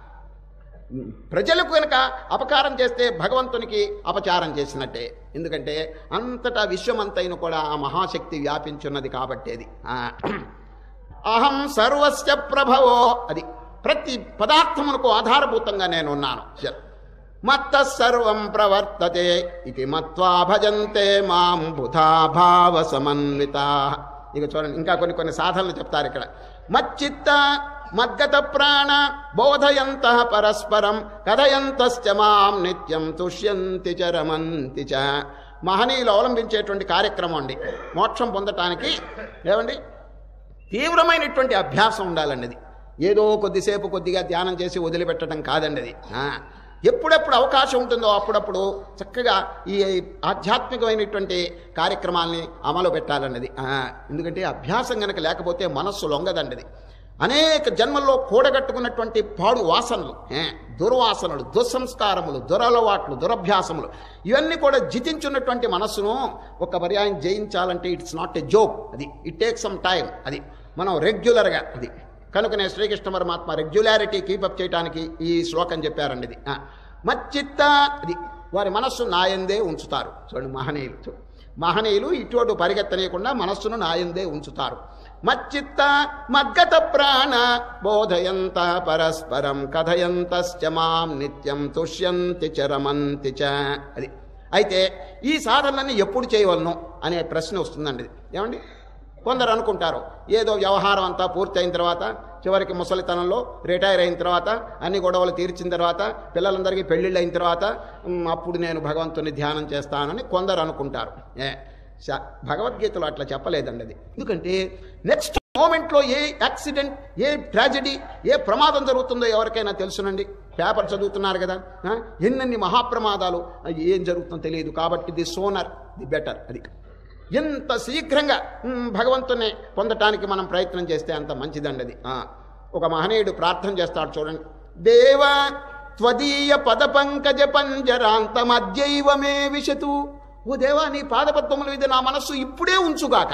ప్రజలకు కనుక అపకారం చేస్తే భగవంతునికి అపచారం చేసినట్టే ఎందుకంటే అంతటా విశ్వమంతైన కూడా ఆ మహాశక్తి వ్యాపించున్నది కాబట్టేది ఆ, అహం సర్వస్య ప్రభవో అది ప్రతి పదార్థమునకు ఆధారభూతంగా నేను ఉన్నాను సరే. మత్త సర్వం ప్రవర్తతే ఇది మత్వా భజంతే మాం బుధా భావ సమన్విత ఇక చూడండి ఇంకా కొన్ని కొన్ని సాధనలు చెప్తారు ఇక్కడ మచ్చిత్త మద్గత ప్రాణ బోధయంత పరస్పరం కథయంతశ్చ మాం నిత్యం తుష్యంతి చ రమంతి చ మహనీయులు అవలంబించేటువంటి కార్యక్రమం అండి మోక్షం పొందటానికి ఏమండి తీవ్రమైనటువంటి అభ్యాసం ఉండాలండి అది ఏదో కొద్దిసేపు కొద్దిగా ధ్యానం చేసి వదిలిపెట్టడం కాదండి అది ఆ, ఎప్పుడెప్పుడు అవకాశం ఉంటుందో అప్పుడప్పుడు చక్కగా ఈ ఆధ్యాత్మికమైనటువంటి కార్యక్రమాల్ని అమలు పెట్టాలన్నది ఆ, ఎందుకంటే అభ్యాసం కనుక లేకపోతే మనస్సు లొంగదండి అది అనేక జన్మల్లో కూడగట్టుకున్నటువంటి పాడు వాసనలు ఏ, దుర్వాసనలు దుస్సంస్కారములు దురలవాట్లు దురభ్యాసములు ఇవన్నీ కూడా జితించున్నటువంటి మనస్సును ఒక పర్యాయం జయించాలంటే ఇట్స్ నాట్ ఎ జోక్ అది ఇట్ టేక్ సమ్ టైం అది మనం రెగ్యులర్గా అది కనుకనే శ్రీకృష్ణ పరమాత్మ రెగ్యులారిటీ కీపప్ చేయడానికి ఈ శ్లోకం చెప్పారండి ఇది ఆ, మచ్చిత్త అది వారి మనస్సు నాయందే ఉంచుతారు చూడండి మహనీయులు చూడు మహనీయులు ఇటువంటి పరిగెత్తనీయకుండా మనస్సును నాయందే ఉంచుతారు మచ్చిత్త మద్గత ప్రాణ బోధయంత పరస్పరం కథయంతశ్చ మాం నిత్యం తుష్యంతి చ రమంతి చ అది అయితే ఈ సాధనలన్నీ ఎప్పుడు చేయవలను అనే ప్రశ్న వస్తుందండి ఇది. ఏమండి కొందరు అనుకుంటారు ఏదో వ్యవహారం అంతా పూర్తి అయిన తర్వాత చివరికి ముసలితనంలో రిటైర్ అయిన తర్వాత అన్ని గొడవలు తీర్చిన తర్వాత పిల్లలందరికీ పెళ్ళిళ్ళు అయిన తర్వాత "ఉమ్, అప్పుడు నేను భగవంతుని ధ్యానం చేస్తానని కొందరు అనుకుంటారు ఏ శ- భగవద్గీతలో అట్లా చెప్పలేదండి అది ఎందుకంటే నెక్స్ట్ మూమెంట్లో ఏ యాక్సిడెంట్ ఏ ట్రాజడీ ఏ ప్రమాదం జరుగుతుందో ఎవరికైనా తెలుసునండి పేపర్ చదువుతున్నారు కదా ఆ, ఎన్నెన్ని మహాప్రమాదాలు ఆ, ఏం జరుగుతుందో తెలియదు కాబట్టి ది సోనర్ ది బెటర్ అది ఎంత శీఘ్రంగా మ్, భగవంతుని పొందటానికి మనం ప్రయత్నం చేస్తే అంత మంచిదండి అది ఆ, ఒక మహనీయుడు ప్రార్థన చేస్తాడు చూడండి దేవ త్వదీయ పద పంకజ పంజరాంతమద్యైవ మే విశతు ఓ దేవా నీ పాదపద్మముల మీద నా మనస్సు ఇప్పుడే ఉంచుగాక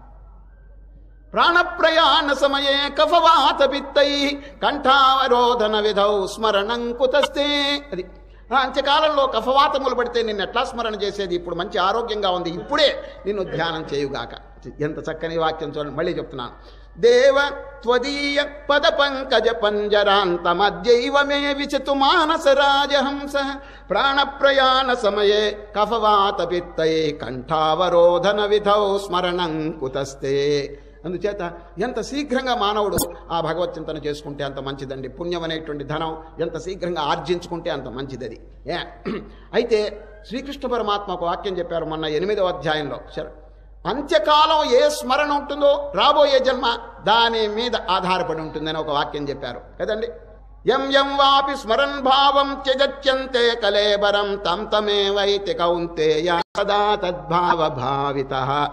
ప్రాణప్రయాణ సమయే కఫవాత పిత్తై కంఠావరోధన విధౌ స్మరణం కుతస్తే అది ఆ అంత్యకాలంలో కఫవాతములు పడితే నిన్ను ఎట్లా స్మరణ చేసేది ఇప్పుడు మంచి ఆరోగ్యంగా ఉంది ఇప్పుడే నిన్ను ధ్యానం చేయుగాక ఎంత చక్కని వాక్యం చూడండి మళ్ళీ చెప్తున్నాను దేవ త్వదీయ పద పంకజ పంజరాంతమద్యైవ మే విచతు మానస రాజహంస ప్రాణప్రయాణ సమయే కఫవాత పిత్తై కంఠావరోధన విధౌ స్మరణం కుతస్తే అందుచేత ఎంత శీఘ్రంగా మానవుడు ఆ భగవత్ చింతన చేసుకుంటే అంత మంచిదండి పుణ్యం అనేటువంటి ధనం ఎంత శీఘ్రంగా ఆర్జించుకుంటే అంత మంచిది అది ఏ అయితే శ్రీకృష్ణ పరమాత్మ ఒక వాక్యం చెప్పారు మొన్న ఎనిమిదవ అధ్యాయంలో సరే అంత్యకాలం ఏ స్మరణ ఉంటుందో రాబోయే జన్మ దాని మీద ఆధారపడి ఉంటుందని ఒక వాక్యం చెప్పారు కదండి ఎం ఎం వాపి స్మరన్ భావం త్యజత్యంతే కలేబరం తం తమే వైతి కౌంతేయ సదా తద్భావ భావిత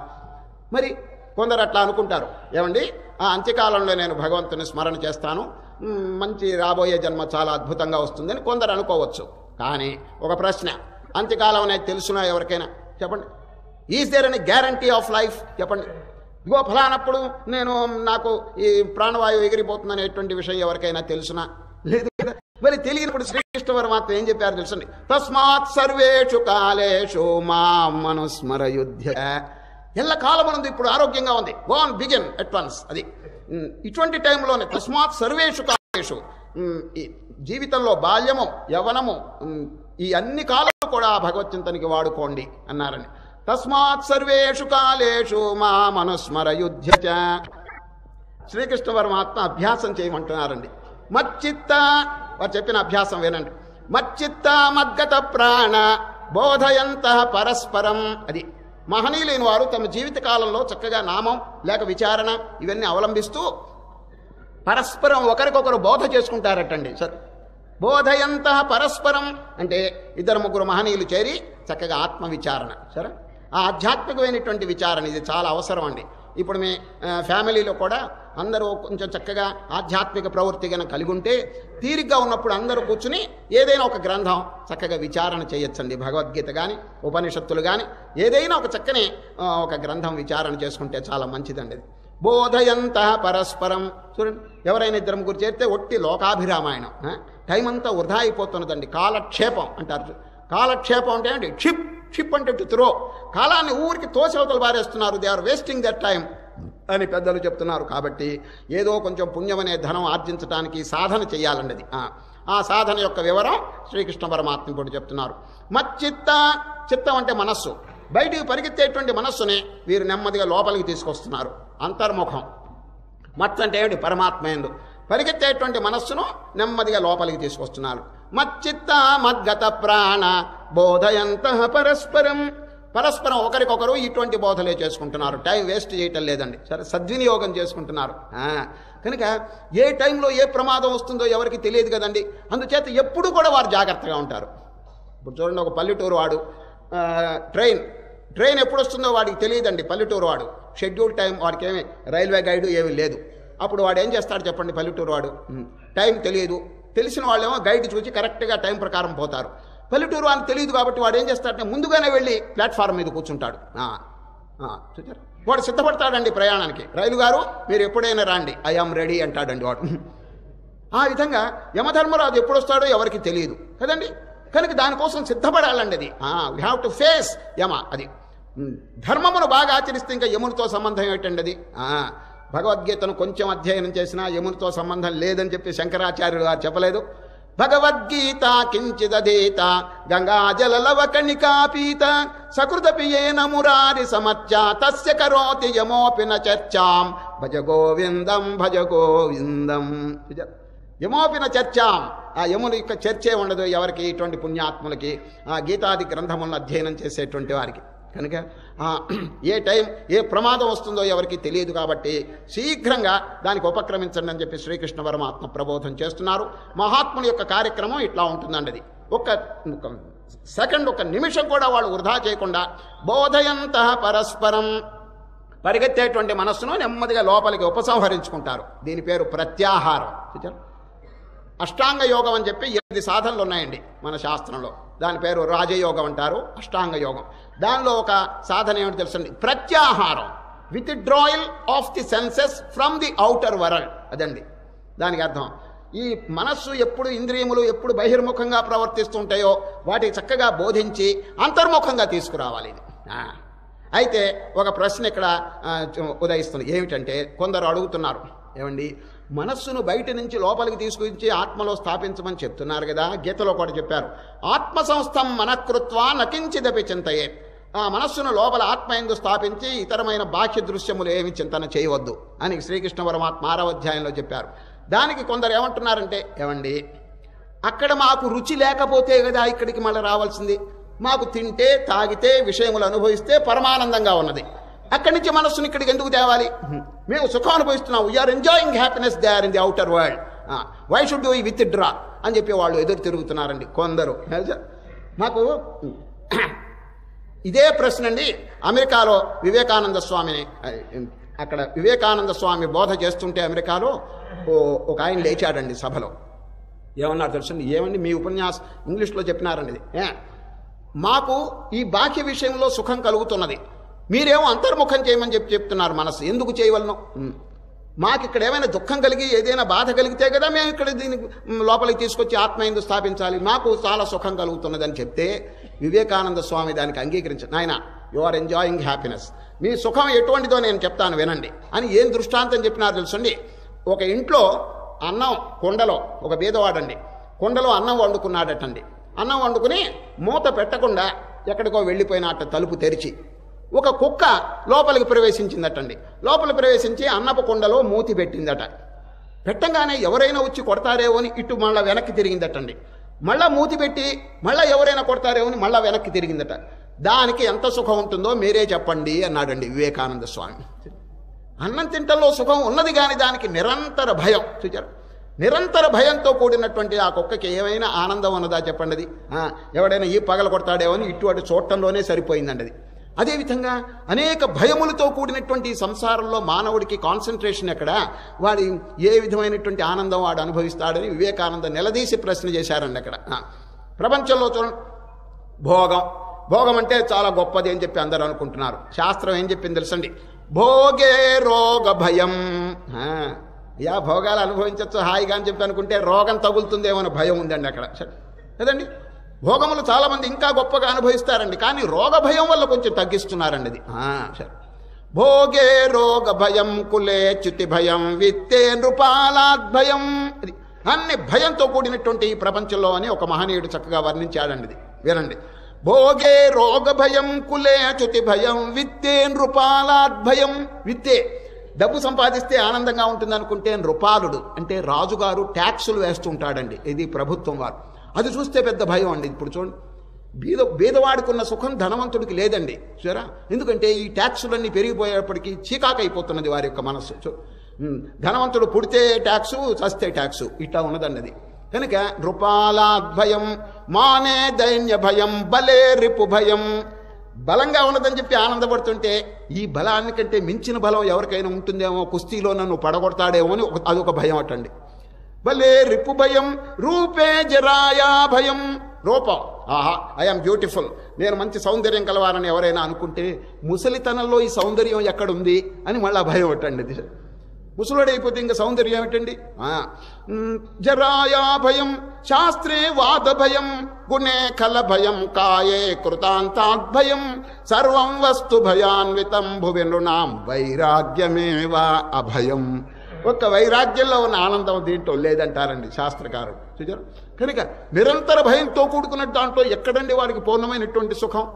మరి కొందరు అట్లా అనుకుంటారు ఏమండి ఆ అంత్యకాలంలో నేను భగవంతుని స్మరణ చేస్తాను మ్, మంచి రాబోయే జన్మ చాలా అద్భుతంగా వస్తుందని కొందరు అనుకోవచ్చు కానీ ఒక ప్రశ్న అంత్యకాలం అనేది తెలుసునా ఎవరికైనా చెప్పండి is there any guarantee of life చెప్పండి ఇగో ఫలానప్పుడు నేను నాకు ఈ ప్రాణవాయువు ఎగిరిపోతుందనేటువంటి విషయం ఎవరికైనా తెలుసునా లేదు కదా మరి తెలియనప్పుడు శ్రీకృష్ణ పరమాత్మ ఏం చెప్పారు తెలుసండి తస్మాత్ సర్వేషు కాలేషు మాం మనుస్మరయుధ్య ఎల్ల కాలమునందు ఇప్పుడు ఆరోగ్యంగా ఉంది గోన్ బిగిన్ అట్ వన్స్ అది ఉమ్, ఇటువంటి టైంలోనే తస్మాత్ సర్వేషు కాలేషు ఉమ్, ఈ జీవితంలో బాల్యము యవనము ఉమ్, ఈ అన్ని కాలాలు కూడా భగవచ్చింతనికి వాడుకోండి అన్నారని తస్మాత్ సర్వేషు కాలేషు మా మనుస్మరయుధ్య చ. శ్రీకృష్ణ పరమాత్మ అభ్యాసం చేయమంటున్నారండి మచ్చిత్త వారు చెప్పిన అభ్యాసం వినండి మచ్చిత్త మద్గత ప్రాణ బోధయంత పరస్పరం అది మహనీయులైన వారు తమ జీవిత కాలంలో చక్కగా నామం లేక విచారణ ఇవన్నీ అవలంబిస్తూ పరస్పరం ఒకరికొకరు బోధ చేసుకుంటారటండి సార్ బోధయంత పరస్పరం అంటే ఇద్దరు ముగ్గురు మహనీయులు చేరి చక్కగా ఆత్మ విచారణ సరే ఆ ఆధ్యాత్మికమైనటువంటి విచారణ ఇది చాలా అవసరం అండి ఇప్పుడు మీ ఆ, ఫ్యామిలీలో కూడా అందరూ కొంచెం చక్కగా ఆధ్యాత్మిక ప్రవృత్తి కనుక కలిగి ఉంటే తీరిగ్గా ఉన్నప్పుడు అందరూ కూర్చుని ఏదైనా ఒక గ్రంథం చక్కగా విచారణ చేయొచ్చండి భగవద్గీత కానీ ఉపనిషత్తులు కానీ ఏదైనా ఒక చక్కని ఆ, ఒక గ్రంథం విచారణ చేసుకుంటే చాలా మంచిదండి అది బోధయంత పరస్పరం చూడండి ఎవరైనా ఇద్దరు ముగ్గురు చేరితే ఒట్టి లోకాభిరామాయణం ఆ? టైం అంతా వృధా అయిపోతున్నదండి కాలక్షేపం అంటారు చూ- కాలక్షేపం అంటే ఏంటి క్షిప్ క్షిప్ అంటే టు త్రో కాలాన్ని ఊరికి తోసవతలు బారేస్తున్నారు they are wasting that time అని పెద్దలు చెప్తున్నారు కాబట్టి ఏదో కొంచెం పుణ్యం అనే ధనం ఆర్జించడానికి సాధన చేయాలండి అది ఆ. ఆ సాధన యొక్క వివరం శ్రీకృష్ణ పరమాత్మ ఇప్పుడు చెప్తున్నారు మచ్చిత్త చిత్తం అంటే మనస్సు బయటికి పరిగెత్తేటువంటి మనస్సుని వీరు నెమ్మదిగా లోపలికి తీసుకొస్తున్నారు అంతర్ముఖం మత్ అంటే ఏమిటి పరమాత్మ ఎందు పరిగెత్తేటువంటి మనస్సును నెమ్మదిగా లోపలికి తీసుకొస్తున్నారు మచ్చిత్త మద్గత ప్రాణ బోధయంత పరస్పరం పరస్పరం ఒకరికొకరు ఇటువంటి బోధలే చేసుకుంటున్నారు టైం వేస్ట్ చేయటం లేదండి సరే సద్వినియోగం చేసుకుంటున్నారు ఆ, కనుక ఏ టైంలో ఏ ప్రమాదం వస్తుందో ఎవరికి తెలియదు కదండి అందుచేత ఎప్పుడు కూడా వారు జాగ్రత్తగా ఉంటారు ఇప్పుడు చూడండి ఒక పల్లెటూరు వాడు ఆ, ట్రైన్ ట్రైన్ ఎప్పుడు వస్తుందో వాడికి తెలియదండి పల్లెటూరు వాడు షెడ్యూల్ టైం వాడికి ఏమి రైల్వే గైడు ఏమీ లేదు అప్పుడు వాడు ఏం చేస్తాడు చెప్పండి పల్లెటూరు వాడు ఉమ్, టైం తెలియదు తెలిసిన వాళ్ళేమో గైడ్ చూసి కరెక్ట్గా టైం ప్రకారం పోతారు పల్లెటూరు అని తెలియదు కాబట్టి వాడు ఏం చేస్తాడంటే ముందుగానే వెళ్ళి ప్లాట్ఫామ్ మీద కూర్చుంటాడు ఆ, ఆ, చూచారు వాడు సిద్ధపడతాడండి ప్రయాణానికి రైలు గారు మీరు ఎప్పుడైనా రాండి ఐ ఆమ్ రెడీ అంటాడండి వాడు ఆ విధంగా యమధర్మరాజు ఎప్పుడు వస్తాడో ఎవరికి తెలియదు కదండి కనుక దానికోసం సిద్ధపడాలండి అది we have to face Yama అది ఉమ్, ధర్మమును బాగా ఆచరిస్తే ఇంకా యమునితో సంబంధం ఏంటండి అది ఆ, భగవద్గీతను కొంచెం అధ్యయనం చేసినా యమునితో సంబంధం లేదని చెప్పి శంకరాచార్యులు గారు చెప్పలేదు భగవద్గీత కించిదీత గంగాజలలవ కణికాపీత సకృతపియేన మురారి సమర్చ తస్య కరోతి యమోపి న చర్చాం భజ గోవిందం భజ గోవిందం యమోపిన చర్చాం ఆ యముని యొక్క చర్చే ఉండదు ఎవరికి ఇటువంటి పుణ్యాత్ములకి ఆ గీతాది గ్రంథములను అధ్యయనం చేసేటువంటి వారికి కనుక ఆ, ఏ టైం ఏ ప్రమాదం వస్తుందో ఎవరికి తెలియదు కాబట్టి శీఘ్రంగా దానికి ఉపక్రమించండి అని చెప్పి శ్రీకృష్ణ పరమాత్మ ప్రబోధం చేస్తున్నారు మహాత్ముని యొక్క కార్యక్రమం ఇట్లా ఉంటుందండి అది ఒక ఒక సెకండ్ ఒక నిమిషం కూడా వాళ్ళు వృధా చేయకుండా బోధయంత పరస్పరం పరిగెత్తేటువంటి మనస్సును నెమ్మదిగా లోపలికి ఉపసంహరించుకుంటారు దీని పేరు ప్రత్యాహారం చూచారు అష్టాంగ యోగం అని చెప్పి ఎనిమిది సాధనలు ఉన్నాయండి మన శాస్త్రంలో దాని పేరు రాజయోగం అంటారు అష్టాంగ యోగం దానిలో ఒక సాధన ఏమిటి తెలుసండి ప్రత్యాహారం withdrawal of the senses from the outer world అదండి దానికి అర్థం ఈ మనస్సు ఎప్పుడు ఇంద్రియములు ఎప్పుడు బహిర్ముఖంగా ప్రవర్తిస్తుంటాయో వాటికి చక్కగా బోధించి అంతర్ముఖంగా తీసుకురావాలి ఇది ఆ. అయితే ఒక ప్రశ్న ఇక్కడ ఆ, చ- ఉదయిస్తుంది ఏమిటంటే కొందరు అడుగుతున్నారు ఏమండి మనస్సును బయట నుంచి లోపలికి తీసుకొచ్చి ఆత్మలో స్థాపించమని చెప్తున్నారు కదా గీతలో కూడా చెప్పారు ఆత్మ సంస్థం మనకృత్వ నకించిదపి చింతయే ఆ మనస్సును లోపల ఆత్మ ఎందు స్థాపించి ఇతరమైన బాహ్య దృశ్యములు ఏమి చింతన చేయవద్దు అని శ్రీకృష్ణ పరమాత్మ ఆరవ అధ్యాయంలో చెప్పారు దానికి కొందరు ఏమంటున్నారంటే ఏమండి అక్కడ మాకు రుచి లేకపోతే కదా ఇక్కడికి మళ్ళీ రావాల్సింది మాకు తింటే తాగితే విషయములు అనుభవిస్తే పరమానందంగా ఉన్నది అక్కడి నుంచి మనస్సుని ఇక్కడికి ఎందుకు తేవాలి మేము సుఖం అనుభవిస్తున్నాం we are enjoying happiness they are in the outer world why should we withdraw అని చెప్పి వాళ్ళు ఎదురు తిరుగుతున్నారండి కొందరు తెలుసా? మాకు ఇదే ప్రశ్న అండి అమెరికాలో వివేకానంద స్వామిని ఆ, అక్కడ వివేకానంద స్వామి బోధ చేస్తుంటే అమెరికాలో ఓ- ఒక ఆయన లేచాడండి సభలో ఏమన్నారు తెలుసండి ఏమండి మీ ఉపన్యాసం ఇంగ్లీష్లో చెప్పినారండి ఇది ఏ? మాకు ఈ బాహ్య విషయంలో సుఖం కలుగుతున్నది మీరేమో అంతర్ముఖం చేయమని చెప్పి చెప్తున్నారు మనసు ఎందుకు చేయవలను ఉమ్. మాకు ఇక్కడ ఏమైనా దుఃఖం కలిగి ఏదైనా బాధ కలిగితే కదా మేము ఇక్కడ దీన్ని ఉమ్, లోపలికి తీసుకొచ్చి ఆత్మ ఎందు స్థాపించాలి మాకు చాలా సుఖం కలుగుతున్నదని చెప్తే వివేకానంద స్వామి దానికి అంగీకరించారు నాయన యు ఆర్ ఎంజాయింగ్ హ్యాపీనెస్ మీ సుఖం ఎటువంటిదో నేను చెప్తాను వినండి అని ఏం దృష్టాంతం చెప్పినారు తెలుసండి ఒక ఇంట్లో అన్నం కొండలో ఒక బీదవాడండి కొండలో అన్నం వండుకున్నాడటండి అన్నం వండుకుని మూత పెట్టకుండా ఎక్కడికో వెళ్ళిపోయినట్ట తలుపు తెరిచి ఒక కుక్క లోపలికి ప్రవేశించిందటండి లోపల ప్రవేశించి అన్నపు కుండలో మూతి పెట్టిందట పెట్టంగానే ఎవరైనా వచ్చి కొడతారేమో అని ఇటు మళ్ళా వెనక్కి తిరిగిందటండి మళ్ళా మూతి పెట్టి మళ్ళా ఎవరైనా కొడతారేమో అని మళ్ళా వెనక్కి తిరిగిందట దానికి ఎంత సుఖం ఉంటుందో మీరే చెప్పండి అన్నాడండి వివేకానంద స్వామి అన్నం తింటల్లో సుఖం ఉన్నది కానీ దానికి నిరంతర భయం చూచారు నిరంతర భయంతో కూడినటువంటి ఆ కుక్కకి ఏమైనా ఆనందం ఉన్నదా చెప్పండి అది ఆ, ఎవడైనా ఈ పగల కొడతాడేమో అని ఇటు అటు చూడటంలోనే సరిపోయిందండి అది అదేవిధంగా అనేక భయములతో కూడినటువంటి ఈ సంసారంలో మానవుడికి కాన్సన్ట్రేషన్ ఎక్కడ వాడి ఏ విధమైనటువంటి ఆనందం వాడు అనుభవిస్తాడని వివేకానంద నిలదీసి ప్రశ్న చేశారండి అక్కడ ఆ, ప్రపంచంలో చూడండి భోగం భోగం అంటే చాలా గొప్పది అని చెప్పి అందరూ అనుకుంటున్నారు శాస్త్రం ఏం చెప్పింది తెలుసండి భోగే రోగ భయం ఆ, యా భోగాలు అనుభవించవచ్చు హాయిగా అని చెప్పి అనుకుంటే రోగం తగులుతుందేమో అనే భయం ఉందండి అక్కడ సరే. కదండి భోగములు చాలా మంది ఇంకా గొప్పగా అనుభవిస్తారండి కానీ రోగ భయం వల్ల కొంచెం తగ్గిస్తున్నారండి అది ఆ, సరే భోగే రోగ భయం కులే చ్యుతి భయం విత్తే నృపాలాద్ భయం అది అన్ని భయంతో కూడినటువంటి ఈ ప్రపంచంలో అని ఒక మహనీయుడు చక్కగా వర్ణించాడండి ఇది వినండి భోగే రోగ భయం కులే చ్యుతి భయం విత్తే నృపాలాద్ భయం విత్తే డబ్బు సంపాదిస్తే ఆనందంగా ఉంటుంది అనుకుంటే నృపాలుడు అంటే రాజుగారు ట్యాక్సులు వేస్తుంటాడండి ఇది ప్రభుత్వం వారు అది చూస్తే పెద్ద భయం అండి ఇప్పుడు చూడండి బీద బీదవాడుకున్న సుఖం ధనవంతుడికి లేదండి చూరా ఎందుకంటే ఈ ట్యాక్సులన్నీ పెరిగిపోయేప్పటికీ చీకాకైపోతున్నది వారి యొక్క మనస్సు చూ- ఉమ్, ధనవంతుడు పుడితే ట్యాక్సు చస్తే ట్యాక్సు ఇట్లా ఉన్నదండి అది కనుక నృపాలాద్భయం మానే దైన్య భయం బలే రిపు భయం బలంగా ఉన్నదని చెప్పి ఆనందపడుతుంటే ఈ బలానికంటే మించిన బలం ఎవరికైనా ఉంటుందేమో కుస్తీలో నన్ను పడగొడతాడేమో అని ఒక- అదొక భయం అటండి భలే రిపు భయం రూపే జరాయా భయం రూపం ఆహా ఐఎమ్ బ్యూటిఫుల్ నేను మంచి సౌందర్యం కలవారని ఎవరైనా అనుకుంటే ముసలితనంలో ఈ సౌందర్యం ఎక్కడుంది అని మళ్ళా భయం అట్టండి ఇది ముసలుడైపోతే ఇంకా సౌందర్యం ఏమిటండి ఆ, మ్, జరాయా భయం శాస్త్రే వాద భయం గుణే కల భయం కాయే కృతాంతాద్భయం సర్వం వస్తు భయాన్వితం భువి నృణాం వైరాగ్యమేవా అభయం ఒక్క వైరాగ్యంలో ఉన్న ఆనందం దీంట్లో లేదంటారండి శాస్త్రకారుడు చూచారు కనుక నిరంతర భయంతో కూడుకున్న దాంట్లో ఎక్కడండి వారికి పూర్ణమైనటువంటి సుఖం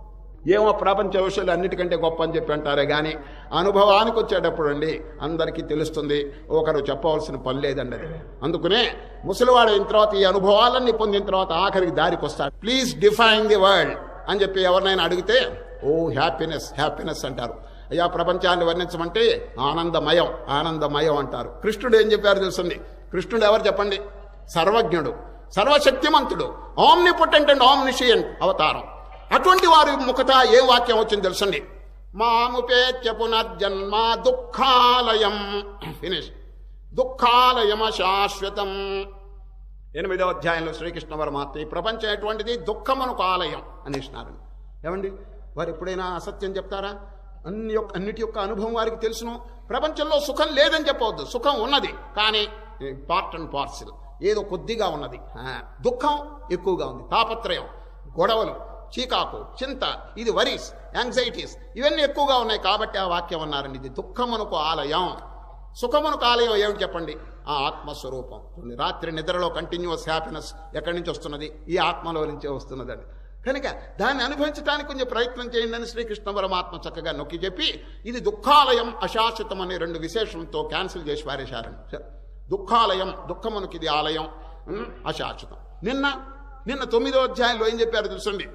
ఏమో ప్రపంచ విషయాలు అన్నిటికంటే గొప్ప అని చెప్పి అంటారే కానీ అనుభవానికి వచ్చేటప్పుడు అండి అందరికీ తెలుస్తుంది ఒకరు చెప్పవలసిన పని లేదండి అది అందుకనే ముసలివాడైన తర్వాత ఈ అనుభవాలన్నీ పొందిన తర్వాత ఆఖరికి దారికి వస్తాడు ప్లీజ్ డిఫైన్ ది వరల్డ్ అని చెప్పి ఎవరినైనా అడిగితే ఓ హ్యాపీనెస్ హ్యాపీనెస్ అంటారు అయ్యా ప్రపంచాన్ని వర్ణించమంటే ఆనందమయం ఆనందమయం అంటారు కృష్ణుడు ఏం చెప్పారు తెలుసండి కృష్ణుడు ఎవరు చెప్పండి సర్వజ్ఞుడు సర్వశక్తిమంతుడు ఆమ్నిపొటెంట్ అండ్ ఆమ్నిషియంట్ అవతారం అటువంటి వారి ముఖత ఏ వాక్యం వచ్చింది తెలుసండి మాముపేత్య పునర్జన్మ దుఃఖాలయం ఫినిష్ దుఃఖాలయమ శాశ్వతం ఎనిమిదవ అధ్యాయంలో శ్రీకృష్ణ పరమాత్మ ఈ ప్రపంచం ఎటువంటిది దుఃఖమునకు ఆలయం అనేసినారు ఏమండి వారు ఎప్పుడైనా అసత్యం చెప్తారా అన్ని యొక్క అన్నిటి యొక్క అనుభవం వారికి తెలుసును ప్రపంచంలో సుఖం లేదని చెప్పవద్దు సుఖం ఉన్నది కానీ పార్ట్ అండ్ పార్సిల్ ఏదో కొద్దిగా ఉన్నది ఆ, దుఃఖం ఎక్కువగా ఉంది తాపత్రయం గొడవలు చీకాకు చింత ఇది వరీస్ యాంగ్జైటీస్ ఇవన్నీ ఎక్కువగా ఉన్నాయి కాబట్టి ఆ వాక్యం అన్నారండి ఇది దుఃఖమునకు ఆలయం సుఖమును కాలయం ఏమిటి చెప్పండి ఆ ఆత్మస్వరూపం కొన్ని రాత్రి నిద్రలో కంటిన్యూస్ హ్యాపీనెస్ ఎక్కడి నుంచి వస్తున్నది ఈ ఆత్మలో నుంచే వస్తున్నదండి కనుక దాన్ని అనుభవించడానికి కొంచెం ప్రయత్నం చేయండి అని శ్రీకృష్ణ పరమాత్మ చక్కగా నొక్కి చెప్పి ఇది దుఃఖాలయం అశాశ్వతం అనే రెండు విశేషంతో క్యాన్సిల్ చేసి పారేశారండి సరే. దుఃఖాలయం దుఃఖమునికి ఇది ఆలయం ఉమ్, అశాశ్వతం నిన్న నిన్న తొమ్మిదో అధ్యాయంలో ఏం చెప్పారు తెలుసండి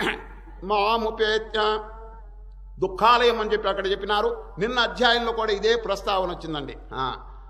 మాముపేత్య దుఃఖాలయం అని చెప్పి అక్కడ చెప్పినారు నిన్న అధ్యాయంలో కూడా ఇదే ప్రస్తావన వచ్చిందండి ఆ.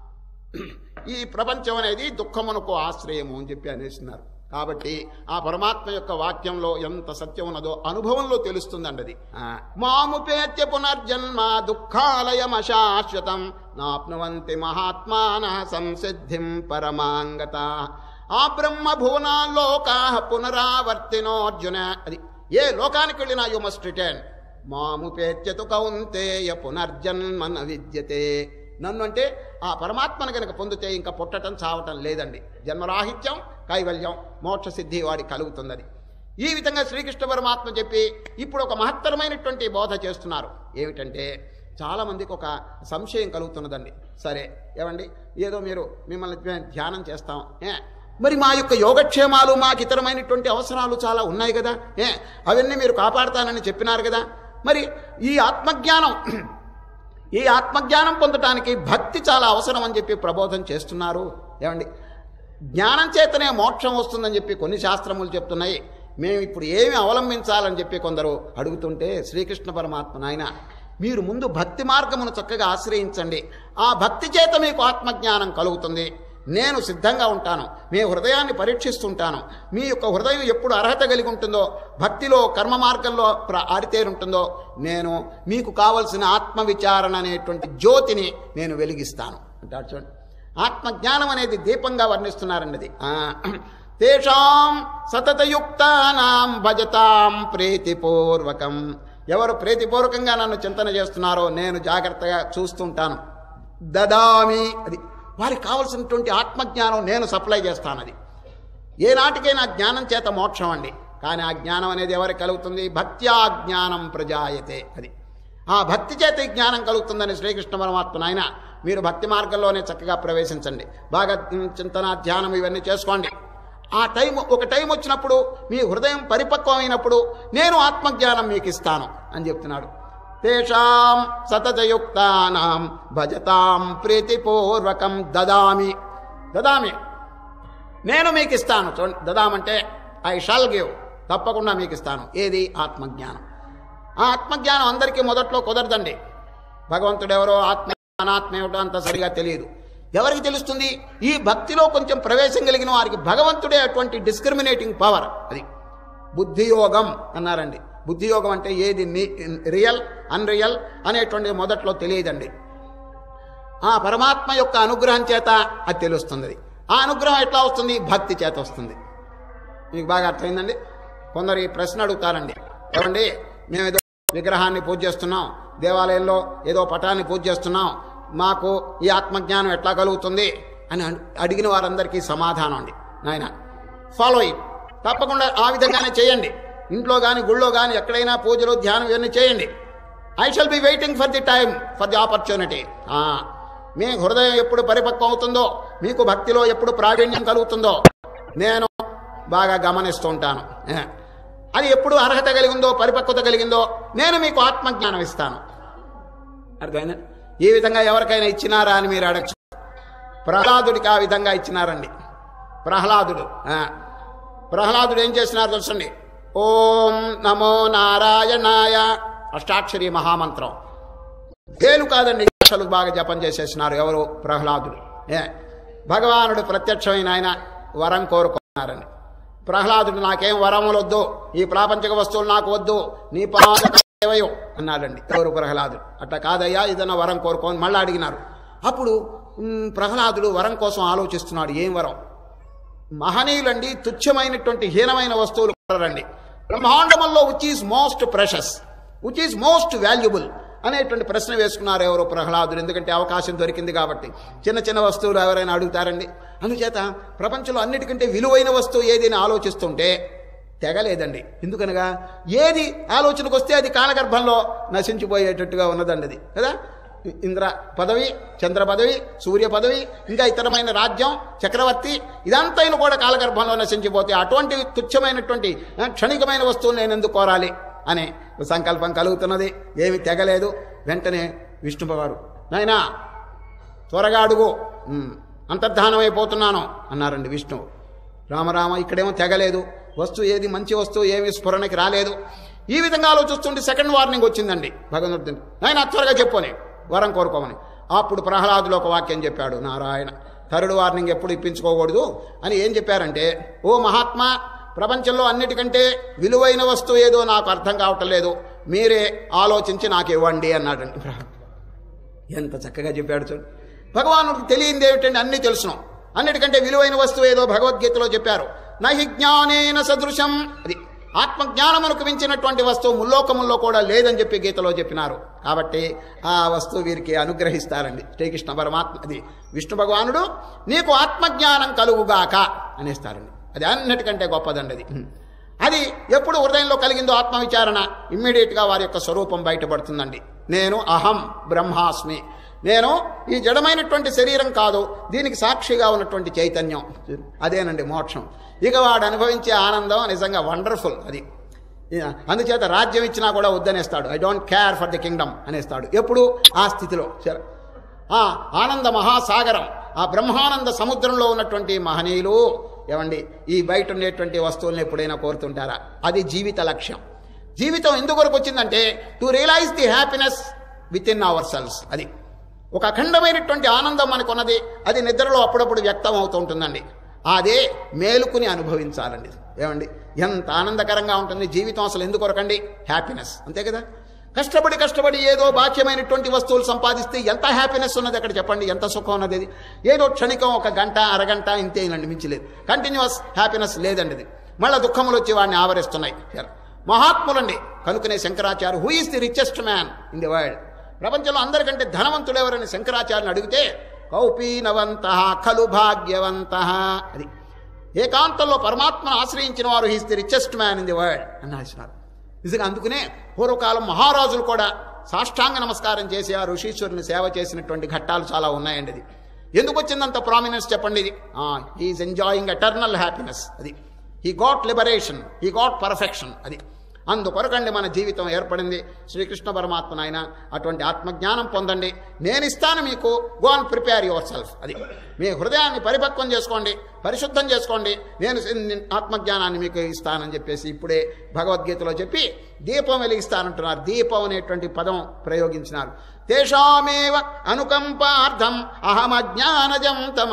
ఈ ప్రపంచం అనేది దుఃఖమునకు ఆశ్రయము అని చెప్పి అనేసినారు కాబట్టి ఆ పరమాత్మ యొక్క వాక్యంలో ఎంత సత్యం ఉన్నదో అనుభవంలో తెలుస్తుందండి అది ఆ. మాముపేత్య పునర్జన్మ దుఃఖాలయం అశాశ్వతం నాప్నువంతి మహాత్మాన సంసిద్ధిం పరమాంగత ఆ బ్రహ్మ భువనాల్లోకా పునరావర్తినోర్జున అది ఏ లోకానికి వెళ్ళినా యు మస్ట్ రిటర్న్ మాముపేత్యతు కౌంతేయ పునర్జన్మన విద్యతే నన్ను అంటే ఆ పరమాత్మను గనక పొందితే ఇంకా పుట్టటం చావటం లేదండి జన్మరాహిత్యం కైవల్యం మోక్ష సిద్ధి వాడి కలుగుతుందని ఈ విధంగా శ్రీకృష్ణ పరమాత్మ చెప్పి ఇప్పుడు ఒక మహత్తరమైనటువంటి బోధ చేస్తున్నారు ఏమిటంటే చాలా మందికి ఒక సంశయం కలుగుతున్నదండి సరే ఏమండి ఏదో మీరు మిమ్మల్ని మేము ధ్యానం చేస్తాం ఏ మరి మా యొక్క యోగక్షేమాలు మాకు ఇతరమైనటువంటి అవసరాలు చాలా ఉన్నాయి కదా ఏ అవన్నీ మీరు కాపాడతానని చెప్పినారు కదా మరి ఈ ఆత్మజ్ఞానం ఈ ఆత్మజ్ఞానం పొందటానికి భక్తి చాలా అవసరం అని చెప్పి ప్రబోధం చేస్తున్నారు ఏమండి జ్ఞానం చేతనే మోక్షం వస్తుందని చెప్పి కొన్ని శాస్త్రములు చెప్తున్నాయి మేము ఇప్పుడు ఏమి అవలంబించాలని చెప్పి కొందరు అడుగుతుంటే శ్రీకృష్ణ పరమాత్మ నాయన మీరు ముందు భక్తి మార్గమును చక్కగా ఆశ్రయించండి ఆ భక్తి చేత మీకు ఆత్మజ్ఞానం కలుగుతుంది నేను సిద్ధంగా ఉంటాను మీ హృదయాన్ని పరీక్షిస్తుంటాను మీ యొక్క హృదయం ఎప్పుడు అర్హత కలిగి ఉంటుందో భక్తిలో కర్మ మార్గంలో ప్ర- ఆరితేరుంటుందో నేను మీకు కావలసిన ఆత్మ విచారణ అనేటువంటి జ్యోతిని నేను వెలిగిస్తాను అంటాడు చూడండి ఆత్మజ్ఞానం అనేది దీపంగా వర్ణిస్తున్నారండి అది ఆ, తేషాం సతతయుక్తానాం భజతాం ప్రీతిపూర్వకం ఎవరు ప్రీతిపూర్వకంగా నన్ను చింతన చేస్తున్నారో నేను జాగ్రత్తగా చూస్తుంటాను దదామి అది వారికి కావలసినటువంటి ఆత్మజ్ఞానం నేను సప్లై చేస్తాను అది ఏనాటికైనా జ్ఞానం చేత మోక్షం అండి కానీ ఆ జ్ఞానం అనేది ఎవరికి కలుగుతుంది భక్త్యా జ్ఞానం ప్రజాయతే అది ఆ భక్తి చేత ఈ జ్ఞానం కలుగుతుందని శ్రీకృష్ణ పరమాత్మ నాయన మీరు భక్తి మార్గంలోనే చక్కగా ప్రవేశించండి బాగా ఉమ్, చింతన ధ్యానం ఇవన్నీ చేసుకోండి ఆ టైం ఒక టైం వచ్చినప్పుడు మీ హృదయం పరిపక్వమైనప్పుడు నేను ఆత్మజ్ఞానం మీకు ఇస్తాను అని చెప్తున్నాడు తేషాం సతతయుక్తానాం భజతాం ప్రీతిపూర్వకం దదామి దదామి నేను మీకు ఇస్తాను చూడండి దదామంటే ఐ షాల్ గివ్ తప్పకుండా మీకు ఇస్తాను ఏది ఆత్మజ్ఞానం ఆ ఆత్మజ్ఞానం అందరికీ మొదట్లో కుదరదండి భగవంతుడు ఎవరో ఆత్మ అనాత్మ ఏమిటో అంత సరిగా తెలియదు ఎవరికి తెలుస్తుంది ఈ భక్తిలో కొంచెం ప్రవేశం కలిగిన వారికి భగవంతుడే అటువంటి డిస్క్రిమినేటింగ్ పవర్ అది బుద్ధియోగం అన్నారండి బుద్ధియోగం అంటే ఏది ని- రియల్ అన్రియల్ అనేటువంటి మొదట్లో తెలియదండి ఆ పరమాత్మ యొక్క అనుగ్రహం చేత అది తెలుస్తుంది అది. ఆ అనుగ్రహం ఎట్లా వస్తుంది భక్తి చేత వస్తుంది మీకు బాగా అర్థమైందండి కొందరు ఈ ప్రశ్న అడుగుతారండి ఏమండి మేము ఏదో విగ్రహాన్ని పూజ చేస్తున్నాం దేవాలయంలో ఏదో పటాన్ని పూజ చేస్తున్నాం మాకు ఈ ఆత్మజ్ఞానం ఎట్లా కలుగుతుంది అని అడి- అడిగిన వారందరికీ సమాధానం అండి నాయన ఫాలో ఇట్ తప్పకుండా ఆ విధంగానే చేయండి ఇంట్లో కానీ గుళ్ళో కానీ ఎక్కడైనా పూజలు ధ్యానం ఇవన్నీ చేయండి I shall be waiting for the time for the opportunity మీ హృదయం ఎప్పుడు పరిపక్వం అవుతుందో మీకు భక్తిలో ఎప్పుడు ప్రావీణ్యం కలుగుతుందో నేను బాగా గమనిస్తూ ఉంటాను ఏ. అది ఎప్పుడు అర్హత కలిగిందో పరిపక్వత కలిగిందో నేను మీకు ఆత్మజ్ఞానం ఇస్తాను అర్థమైందా ఈ విధంగా ఎవరికైనా ఇచ్చినారా అని మీరు అడగచ్చు ప్రహ్లాదుడికి ఆ విధంగా ఇచ్చినారండి ప్రహ్లాదుడు ఆ. ప్రహ్లాదుడు ఏం చేసినారు తెలుసండి ఓం నమో నారాయణాయ అష్టాక్షరి మహామంత్రం వేలు కాదండి అసలు బాగా జపం చేసేసినారు ఎవరు ప్రహ్లాదుడు ఏ భగవానుడు ప్రత్యక్షమైన ఆయన వరం కోరుకున్నారని ప్రహ్లాదుడు నాకేం వరములు వద్దు ఈ ప్రాపంచిక వస్తువులు నాకు వద్దు నీ పాద ఏవయో అన్నాడండి ఎవరు ప్రహ్లాదుడు అట్లా కాదయ్యా ఏదైనా వరం కోరుకోని మళ్ళీ అడిగినారు అప్పుడు మ్, ప్రహ్లాదుడు వరం కోసం ఆలోచిస్తున్నాడు ఏం వరం మహనీయులండి తుచ్చమైనటువంటి హీనమైన వస్తువులు కొనరండి బ్రహ్మాండమంలో which is most precious which is most valuable అనేటువంటి ప్రశ్న వేసుకున్నారు ఎవరో ప్రహ్లాదుడు ఎందుకంటే అవకాశం దొరికింది కాబట్టి చిన్న చిన్న వస్తువులు ఎవరైనా అడుగుతారండి అందుచేత ప్రపంచంలో అన్నిటికంటే విలువైన వస్తువు ఏది అని ఆలోచిస్తుంటే తెగలేదండి ఎందుకనగా ఏది ఆలోచనకు వస్తే అది కాలగర్భంలో నశించిపోయేటట్టుగా ఉన్నదండి అది కదా ఇంద్ర పదవి చంద్ర పదవి సూర్య పదవి ఇంకా ఇతరమైన రాజ్యం చక్రవర్తి ఇదంతా కూడా కాలగర్భంలో నశించిపోతే అటువంటి తుచ్చమైనటువంటి ఆ, క్షణికమైన వస్తువులు నేను ఎందుకు కోరాలి అనే సంకల్పం కలుగుతున్నది ఏమి తెగలేదు వెంటనే విష్ణుభవారు నాయనా త్వరగా అడుగు ఉమ్, అంతర్ధానమైపోతున్నాను అన్నారండి విష్ణువు రామరామ ఇక్కడేమో తెగలేదు వస్తువు ఏది మంచి వస్తువు ఏమి స్ఫురణకి రాలేదు ఈ విధంగా ఆలోచిస్తుంటే సెకండ్ వార్నింగ్ వచ్చిందండి భగవంతుడి నాయన త్వరగా చెప్పుని వరం కోరుకోమని అప్పుడు ప్రహ్లాదులు ఒక వాక్యం చెప్పాడు నారాయణ థర్డ్ వార్నింగ్ ఎప్పుడు ఇప్పించుకోకూడదు అని ఏం చెప్పారంటే ఓ మహాత్మా ప్రపంచంలో అన్నిటికంటే విలువైన వస్తువు ఏదో నాకు అర్థం కావటం లేదు మీరే ఆలోచించి నాకు ఇవ్వండి అన్నాడండి ఎంత చక్కగా చెప్పాడు చూడు భగవానుడికి తెలియంది ఏమిటంటే అన్నీ తెలుసును అన్నిటికంటే విలువైన వస్తువు ఏదో భగవద్గీతలో చెప్పారు నహి జ్ఞానేన సదృశం అది ఆత్మజ్ఞానమునకు మించినటువంటి వస్తువు ముల్లోకముల్లో కూడా లేదని చెప్పి గీతలో చెప్పినారు కాబట్టి ఆ వస్తువు వీరికి అనుగ్రహిస్తారండి శ్రీకృష్ణ పరమాత్మ అది విష్ణు భగవానుడు నీకు ఆత్మజ్ఞానం కలుగుగాక అనేస్తారండి అది అన్నిటికంటే గొప్పదండి అది అది ఎప్పుడు హృదయంలో కలిగిందో ఆత్మవిచారణ ఇమ్మీడియట్గా వారి యొక్క స్వరూపం బయటపడుతుందండి నేను అహం బ్రహ్మాస్మి నేను ఈ జడమైనటువంటి శరీరం కాదు దీనికి సాక్షిగా ఉన్నటువంటి చైతన్యం అదేనండి మోక్షం ఇక వాడు అనుభవించే ఆనందం నిజంగా వండర్ఫుల్ అది అందుచేత రాజ్యం ఇచ్చినా కూడా వద్దనేస్తాడు I don't care for the kingdom అనేస్తాడు ఎప్పుడు ఆ స్థితిలో సరే ఆ ఆనంద మహాసాగరం ఆ బ్రహ్మానంద సముద్రంలో ఉన్నటువంటి మహనీయులు ఏమండి ఈ బయట ఉండేటువంటి వస్తువులను ఎప్పుడైనా కోరుతుంటారా అది జీవిత లక్ష్యం జీవితం ఎందుకొరకు వచ్చిందంటే to realise the happiness within ourselves అది ఒక అఖండమైనటువంటి ఆనందం మనకున్నది అది నిద్రలో అప్పుడప్పుడు వ్యక్తం అవుతూ ఉంటుందండి అదే మేలుకుని అనుభవించాలండి ఏమండి ఎంత ఆనందకరంగా ఉంటుంది జీవితం అసలు ఎందుకొరకండి హ్యాపీనెస్ అంతే కదా కష్టపడి కష్టపడి ఏదో బాహ్యమైనటువంటి వస్తువులు సంపాదిస్తే ఎంత హ్యాపీనెస్ ఉన్నది అక్కడ చెప్పండి ఎంత సుఖం ఉన్నది అది ఏదో క్షణికం ఒక గంట అరగంట ఇంతేనండి మించలేదు కంటిన్యూస్ హ్యాపీనెస్ లేదండి ఇది మళ్ళీ దుఃఖములు వచ్చి వాడిని ఆవరిస్తున్నాయి మహాత్ములండి కనుకనే Shankaracharya who is the richest man in the world ప్రపంచంలో అందరికంటే ధనవంతులు ఎవరని శంకరాచార్యని అడిగితే కౌపీనవంత ఖలు భాగ్యవంత అది ఏకాంతంలో పరమాత్మను ఆశ్రయించిన వారు he's the richest man in the world అని రాసినారు నిజంగా అందుకునే పూర్వకాలం మహారాజులు కూడా సాష్టాంగ నమస్కారం చేసి ఆ ఋషీశ్వరుని సేవ చేసినటువంటి ఘట్టాలు చాలా ఉన్నాయండి అది ఎందుకు వచ్చిందంత ప్రామినెన్స్ చెప్పండి ఇది హీఈస్ ఎంజాయింగ్ ఎటర్నల్ హ్యాపీనెస్ అది he got liberation he got perfection అది అందుకొరకండి మన జీవితం ఏర్పడింది శ్రీకృష్ణ పరమాత్మ నాయన అటువంటి ఆత్మజ్ఞానం పొందండి నేను ఇస్తాను మీకు go and prepare yourself అది మీ హృదయాన్ని పరిపక్వం చేసుకోండి పరిశుద్ధం చేసుకోండి నేను సి- ఆత్మజ్ఞానాన్ని మీకు ఇస్తానని చెప్పేసి ఇప్పుడే భగవద్గీతలో చెప్పి దీపం వెలిగిస్తానంటున్నారు దీపం అనేటువంటి పదం ప్రయోగించినారు తేషామేవ అనుకంపార్థం అహమజ్ఞానజం తమ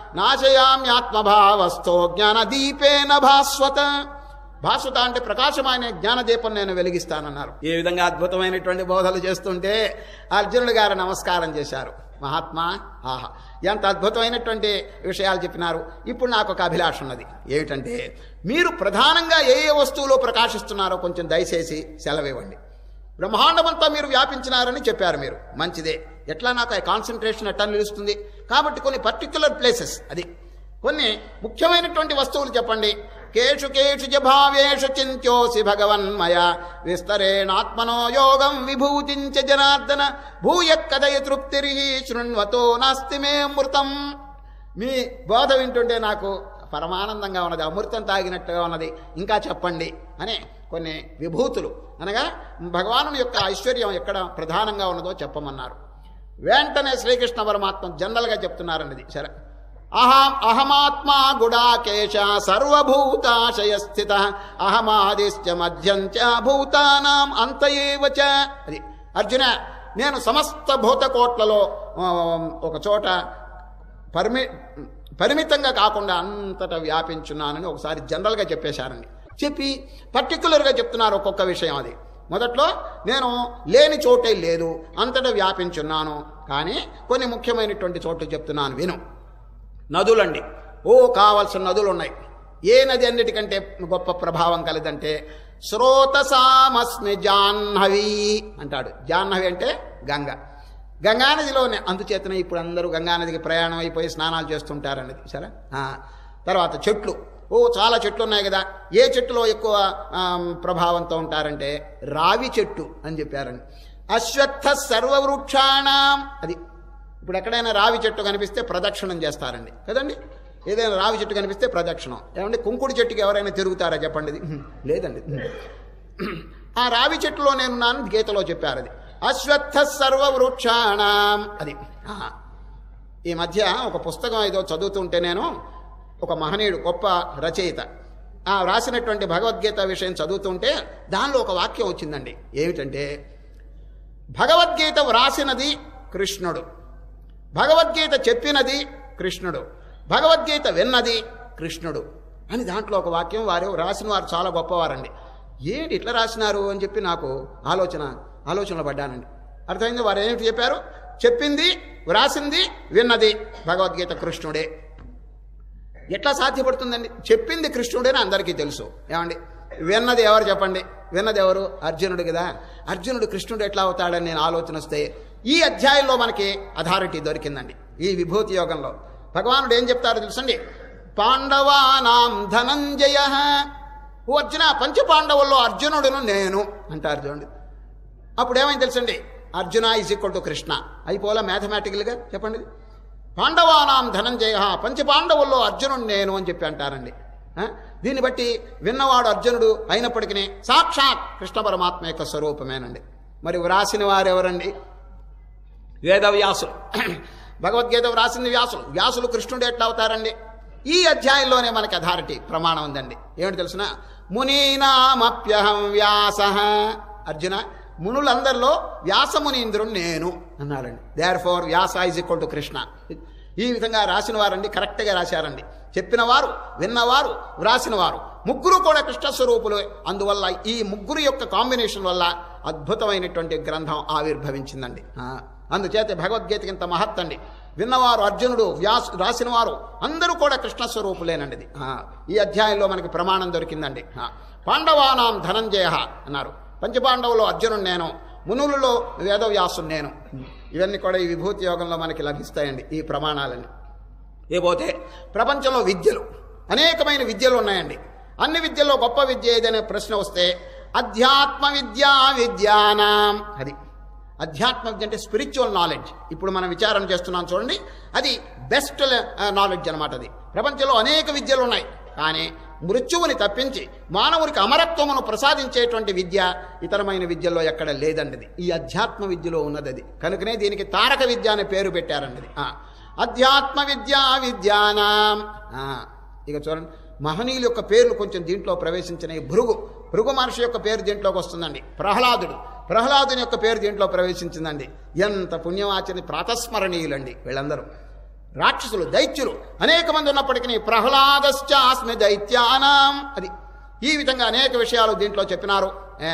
నాశయామ్యాత్మభావస్థో జ్ఞానదీపేన భాస్వత భాస్వత అంటే ప్రకాశమైన జ్ఞానదీపం నేను వెలిగిస్తానన్నారు ఏ విధంగా అద్భుతమైనటువంటి బోధలు చేస్తుంటే అర్జునుడు గారు నమస్కారం చేశారు మహాత్మా ఆహా ఎంత అద్భుతమైనటువంటి విషయాలు చెప్పినారు ఇప్పుడు నాకు ఒక అభిలాష ఉన్నది ఏమిటంటే మీరు ప్రధానంగా ఏ ఏ వస్తువులో ప్రకాశిస్తున్నారో కొంచెం దయచేసి సెలవివ్వండి బ్రహ్మాండమంతా మీరు వ్యాపించినారని చెప్పారు మీరు మంచిదే ఎట్లా నాకు ఆ కాన్సన్ట్రేషన్ ఎట్లా నిలుస్తుంది కాబట్టి కొన్ని పర్టిక్యులర్ ప్లేసెస్ అది కొన్ని ముఖ్యమైనటువంటి వస్తువులు చెప్పండి కేషు కేషు జ భావేషు చింత్యోసి భగవన్మయ విస్తరేణాత్మనో యోగం విభూతించ జనార్దన భూయ కదయ తృప్తిరి శృణ్వతో నాస్తి మే మృతం మీ బోధ వింటుంటే నాకు పరమానందంగా ఉన్నది అమృతం తాగినట్టుగా ఉన్నది ఇంకా చెప్పండి అని కొన్ని విభూతులు అనగా భగవాను యొక్క ఐశ్వర్యం ఎక్కడ ప్రధానంగా ఉన్నదో చెప్పమన్నారు వెంటనే శ్రీకృష్ణ పరమాత్మ జనరల్గా చెప్తున్నారన్నది సరే అహం అహమాత్మా గుడాకేశ సర్వభూతాశయ స్థిత అహమాదిశ్చ మధ్యంచ భూతానాం అంతయేవ చ అది అర్జున నేను సమస్త భూతకోట్లలో ఆ, ఒక చోట పరిమి పరిమితంగా కాకుండా అంతటా వ్యాపించున్నానని ఒకసారి జనరల్గా చెప్పేశారండి చెప్పి పర్టికులర్గా చెప్తున్నారు ఒక్కొక్క విషయం అది మొదట్లో నేను లేని చోటే లేదు అంతటా వ్యాపించున్నాను కానీ కొన్ని ముఖ్యమైనటువంటి చోట్లు చెప్తున్నాను విను నదులండి ఓ కావలసిన నదులు ఉన్నాయి ఏ నది అన్నిటికంటే గొప్ప ప్రభావం కలదంటే శ్రోతసామస్మి జాహ్నవి అంటాడు జాహ్నవి అంటే గంగ గంగానదిలోనే అందుచేతనే ఇప్పుడు అందరూ గంగానదికి ప్రయాణం అయిపోయి స్నానాలు చేస్తుంటారన్నది సరే ఆ, తర్వాత చెట్లు ఓ చాలా చెట్లు ఉన్నాయి కదా ఏ చెట్టులో ఎక్కువ ఆమ్, ప్రభావంతో ఉంటారంటే రావి చెట్టు అని చెప్పారండి అశ్వత్థ సర్వవృక్షాణం అది ఇప్పుడు ఎక్కడైనా రావి చెట్టు కనిపిస్తే ప్రదక్షిణం చేస్తారండి కదండి ఏదైనా రావి చెట్టు కనిపిస్తే ప్రదక్షిణం ఏమంటే కుంకుడు చెట్టుకి ఎవరైనా తిరుగుతారా చెప్పండి ఇది హ్మ్, లేదండి ఆ రావి చెట్టులో నేనున్నాను గీతలో చెప్పారు అది అశ్వత్థ సర్వవృక్షాణం అది ఆ. ఈ మధ్య ఒక పుస్తకం ఏదో చదువుతుంటే నేను ఒక మహనీయుడు గొప్ప రచయిత ఆ రాసినటువంటి భగవద్గీత విషయం చదువుతుంటే దానిలో ఒక వాక్యం వచ్చిందండి ఏమిటంటే భగవద్గీత వ్రాసినది కృష్ణుడు భగవద్గీత చెప్పినది కృష్ణుడు భగవద్గీత విన్నది కృష్ణుడు అని దాంట్లో ఒక వాక్యం వారు రాసిన వారు చాలా గొప్పవారండి ఏంటి ఇట్లా రాసినారు అని చెప్పి నాకు ఆలోచన ఆలోచనలో పడ్డానండి అర్థమైంది వారు ఏమిటి చెప్పారు చెప్పింది వ్రాసింది విన్నది భగవద్గీత కృష్ణుడే ఎట్లా సాధ్యపడుతుందండి చెప్పింది కృష్ణుడని అందరికీ తెలుసు ఏమండి విన్నది ఎవరు చెప్పండి విన్నది ఎవరు అర్జునుడు కదా అర్జునుడు కృష్ణుడు ఎట్లా అవుతాడని నేను ఆలోచన వస్తే ఈ అధ్యాయంలో మనకి అథారిటీ దొరికిందండి ఈ విభూతి యోగంలో భగవానుడు ఏం చెప్తారో తెలుసండి పాండవానాం ధనంజయ ఓ అర్జున పంచపాండవుల్లో అర్జునుడును నేను అంటారు చూడండి అప్పుడు ఏమైంది తెలుసండి Arjuna is equal to Krishna అయిపోలా మ్యాథమెటికల్గా చెప్పండి పాండవానాం ధనంజయ పంచపాండవుల్లో అర్జునుడు నేను అని చెప్పి అంటారండి ఆ? దీన్ని బట్టి విన్నవాడు అర్జునుడు అయినప్పటికీ సాక్షాత్ కృష్ణ పరమాత్మ యొక్క స్వరూపమేనండి మరి వ్రాసిన వారెవరండి వేదవ్యాసులు భగవద్గీత వ్రాసింది వ్యాసులు వ్యాసులు కృష్ణుడు ఎట్లా అవుతారండి ఈ అధ్యాయంలోనే మనకి అథారిటీ ప్రమాణం ఉందండి ఏమిటి తెలుసిన మునీనామప్యహం వ్యాస అర్జున మునులందరిలో వ్యాసమునీంద్రుడు నేను అన్నారండి therefore Vyasa is equal to Krishna ఈ విధంగా రాసిన వారండి కరెక్ట్గా రాశారండి చెప్పిన వారు విన్నవారు వ్రాసిన వారు ముగ్గురు కూడా కృష్ణ స్వరూపులు అందువల్ల ఈ ముగ్గురు యొక్క కాంబినేషన్ వల్ల అద్భుతమైనటువంటి గ్రంథం ఆవిర్భవించిందండి ఆ, అందుచేత భగవద్గీతకి ఇంత మహత్తండి విన్నవారు అర్జునుడు వ్యాస్ రాసిన వారు అందరూ కూడా కృష్ణ స్వరూపులేనండి ఇది ఆ, ఈ అధ్యాయంలో మనకి ప్రమాణం దొరికిందండి ఆ, పాండవానాం ధనంజయ అన్నారు పంచపాండవులో అర్జునుడు నేను మునులలో వేదవ్యాసుడు నేను ఇవన్నీ కూడా ఈ విభూతి యోగంలో మనకి లభిస్తాయండి ఈ ప్రమాణాలని ఏపోతే ప్రపంచంలో విద్యలు అనేకమైన విద్యలు ఉన్నాయండి అన్ని విద్యల్లో గొప్ప విద్య ఏదైనా ప్రశ్న వస్తే అధ్యాత్మ విద్యా విద్యానాం అది అధ్యాత్మ విద్య అంటే స్పిరిచువల్ నాలెడ్జ్ ఇప్పుడు మనం విచారం చేస్తున్నాం చూడండి అది బెస్ట్ నాలెడ్జ్ అనమాట అది ప్రపంచంలో అనేక విద్యలు ఉన్నాయి కానీ మృత్యువుని తప్పించి మానవునికి అమరత్వమును ప్రసాదించేటువంటి విద్య ఇతరమైన విద్యల్లో ఎక్కడ లేదండి అది. ఈ అధ్యాత్మ విద్యలో ఉన్నది అది కనుకనే దీనికి తారక విద్య అనే పేరు పెట్టారండి అది. ఆ. అధ్యాత్మ విద్యా విద్యానాం ఆ, ఇక చూడండి మహనీయుల యొక్క పేర్లు కొంచెం దీంట్లో ప్రవేశించినాయి భృగు భృగు మహర్షి యొక్క పేరు దీంట్లోకి వస్తుందండి ప్రహ్లాదుడు ప్రహ్లాదుని యొక్క పేరు దీంట్లో ప్రవేశించిందండి ఎంత పుణ్యవాచని ప్రాతస్మరణీయులండి వీళ్ళందరూ రాక్షసులు దైత్యులు అనేక మంది ఉన్నప్పటికీ ప్రహ్లాదశ్చాస్మి దైత్యానాం అది ఈ విధంగా అనేక విషయాలు దీంట్లో చెప్పినారు ఏ,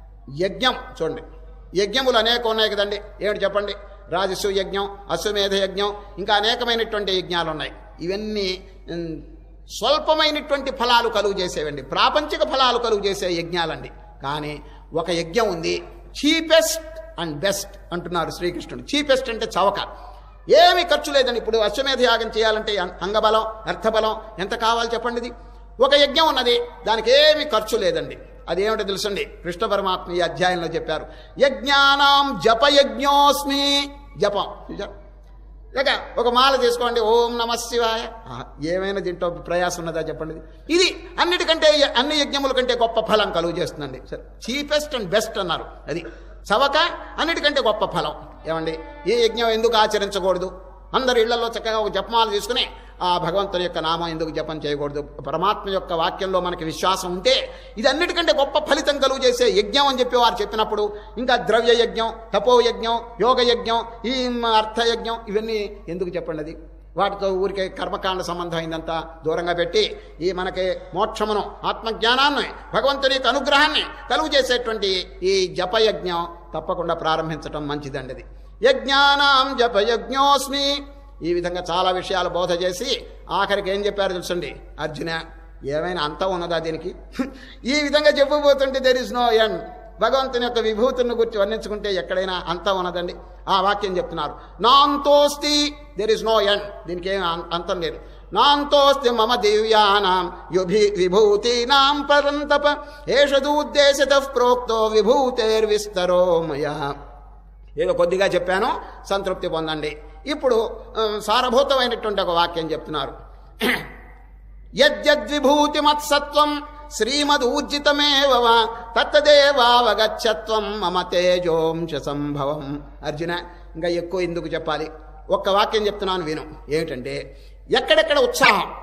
యజ్ఞం చూడండి యజ్ఞములు అనేక ఉన్నాయి కదండి ఏమిటి చెప్పండి రాజసు యజ్ఞం అశ్వమేధ యజ్ఞం ఇంకా అనేకమైనటువంటి యజ్ఞాలు ఉన్నాయి ఇవన్నీ ఉమ్, స్వల్పమైనటువంటి ఫలాలు కలుగు చేసేవండి ప్రాపంచిక ఫలాలు కలుగు చేసే యజ్ఞాలండి కానీ ఒక యజ్ఞం ఉంది చీపెస్ట్ అండ్ బెస్ట్ అంటున్నారు శ్రీకృష్ణుడు చీపెస్ట్ అంటే చవక ఏమీ ఖర్చు లేదండి ఇప్పుడు అశ్వమేధ యాగం చేయాలంటే అం- అంగబలం అర్థబలం ఎంత కావాలి చెప్పండి ఇది ఒక యజ్ఞం ఉన్నది దానికి ఏమీ ఖర్చు లేదండి అదేమిటో తెలుసండి కృష్ణ పరమాత్మ ఈ అధ్యాయంలో చెప్పారు యజ్ఞానాం జపయజ్ఞోస్మి జపం చూశారా? లేక ఒక మాల తీసుకోండి ఓం నమ శివాయ ఆ, ఏమైనా దీంట్లో ప్రయాసం ఉన్నదా చెప్పండి ఇది అన్నిటికంటే అన్ని యజ్ఞముల కంటే గొప్ప ఫలం కలుగు చేస్తుందండి సరే చీపెస్ట్ అండ్ బెస్ట్ అన్నారు అది చవక అన్నిటికంటే గొప్ప ఫలం ఏమండి ఈ యజ్ఞం ఎందుకు ఆచరించకూడదు అందరు ఇళ్లలో చక్కగా ఒక జపమాల తీసుకుని ఆ భగవంతుని యొక్క నామం ఎందుకు జపం చేయకూడదు పరమాత్మ యొక్క వాక్యంలో మనకి విశ్వాసం ఉంటే ఇది అన్నిటికంటే గొప్ప ఫలితం కలుగు చేసే యజ్ఞం అని చెప్పి వారు చెప్పినప్పుడు ఇంకా ద్రవ్య యజ్ఞం తపో యజ్ఞం యోగ యజ్ఞం ఈ అర్థ యజ్ఞం ఇవన్నీ ఎందుకు చెప్పండి అది వాటితో ఊరికే కర్మకాండ సంబంధమైందంతా దూరంగా పెట్టి ఈ మనకి మోక్షమును ఆత్మజ్ఞానాన్ని భగవంతుని యొక్క అనుగ్రహాన్ని కలుగు చేసేటువంటి ఈ జపయజ్ఞం తప్పకుండా ప్రారంభించటం మంచిదండి అది యజ్ఞానాం జపయజ్ఞోస్మి ఈ విధంగా చాలా విషయాలు బోధ చేసి ఆఖరికి ఏం చెప్పారు తెలుసండి అర్జున ఏమైనా అంతం ఉన్నదా దీనికి ఈ విధంగా చెప్పబోతుంటే దెర్ ఇస్ నో ఎండ్ భగవంతుని యొక్క విభూతులను గురించి వర్ణించుకుంటే ఎక్కడైనా అంతం ఉన్నదండి ఆ వాక్యం చెప్తున్నారు నాంతోస్తి దెర్ ఇస్ నో ఎండ్ దీనికి ఏం అం- అంతం లేదు నాంతోస్తి మమ దివ్యానాం యుభి విభూతీనాం పరంతప ఏషదూద్దేశత ప్రోక్తో విభూతేర్విస్తరో మయా ఏదో కొద్దిగా చెప్పాను సంతృప్తి పొందండి ఇప్పుడు ఆ, సారభూతమైనటువంటి ఒక వాక్యం చెప్తున్నారు యద్యద్విభూతిమత్సత్వం శ్రీమదూర్జితమేవ వా తత్తదేవావగచ్చత్వం మమ తేజోంశ సంభవం అర్జున ఇంకా ఎక్కువ ఎందుకు చెప్పాలి ఒక్క వాక్యం చెప్తున్నాను విను ఏమిటంటే ఎక్కడెక్కడ ఉత్సాహం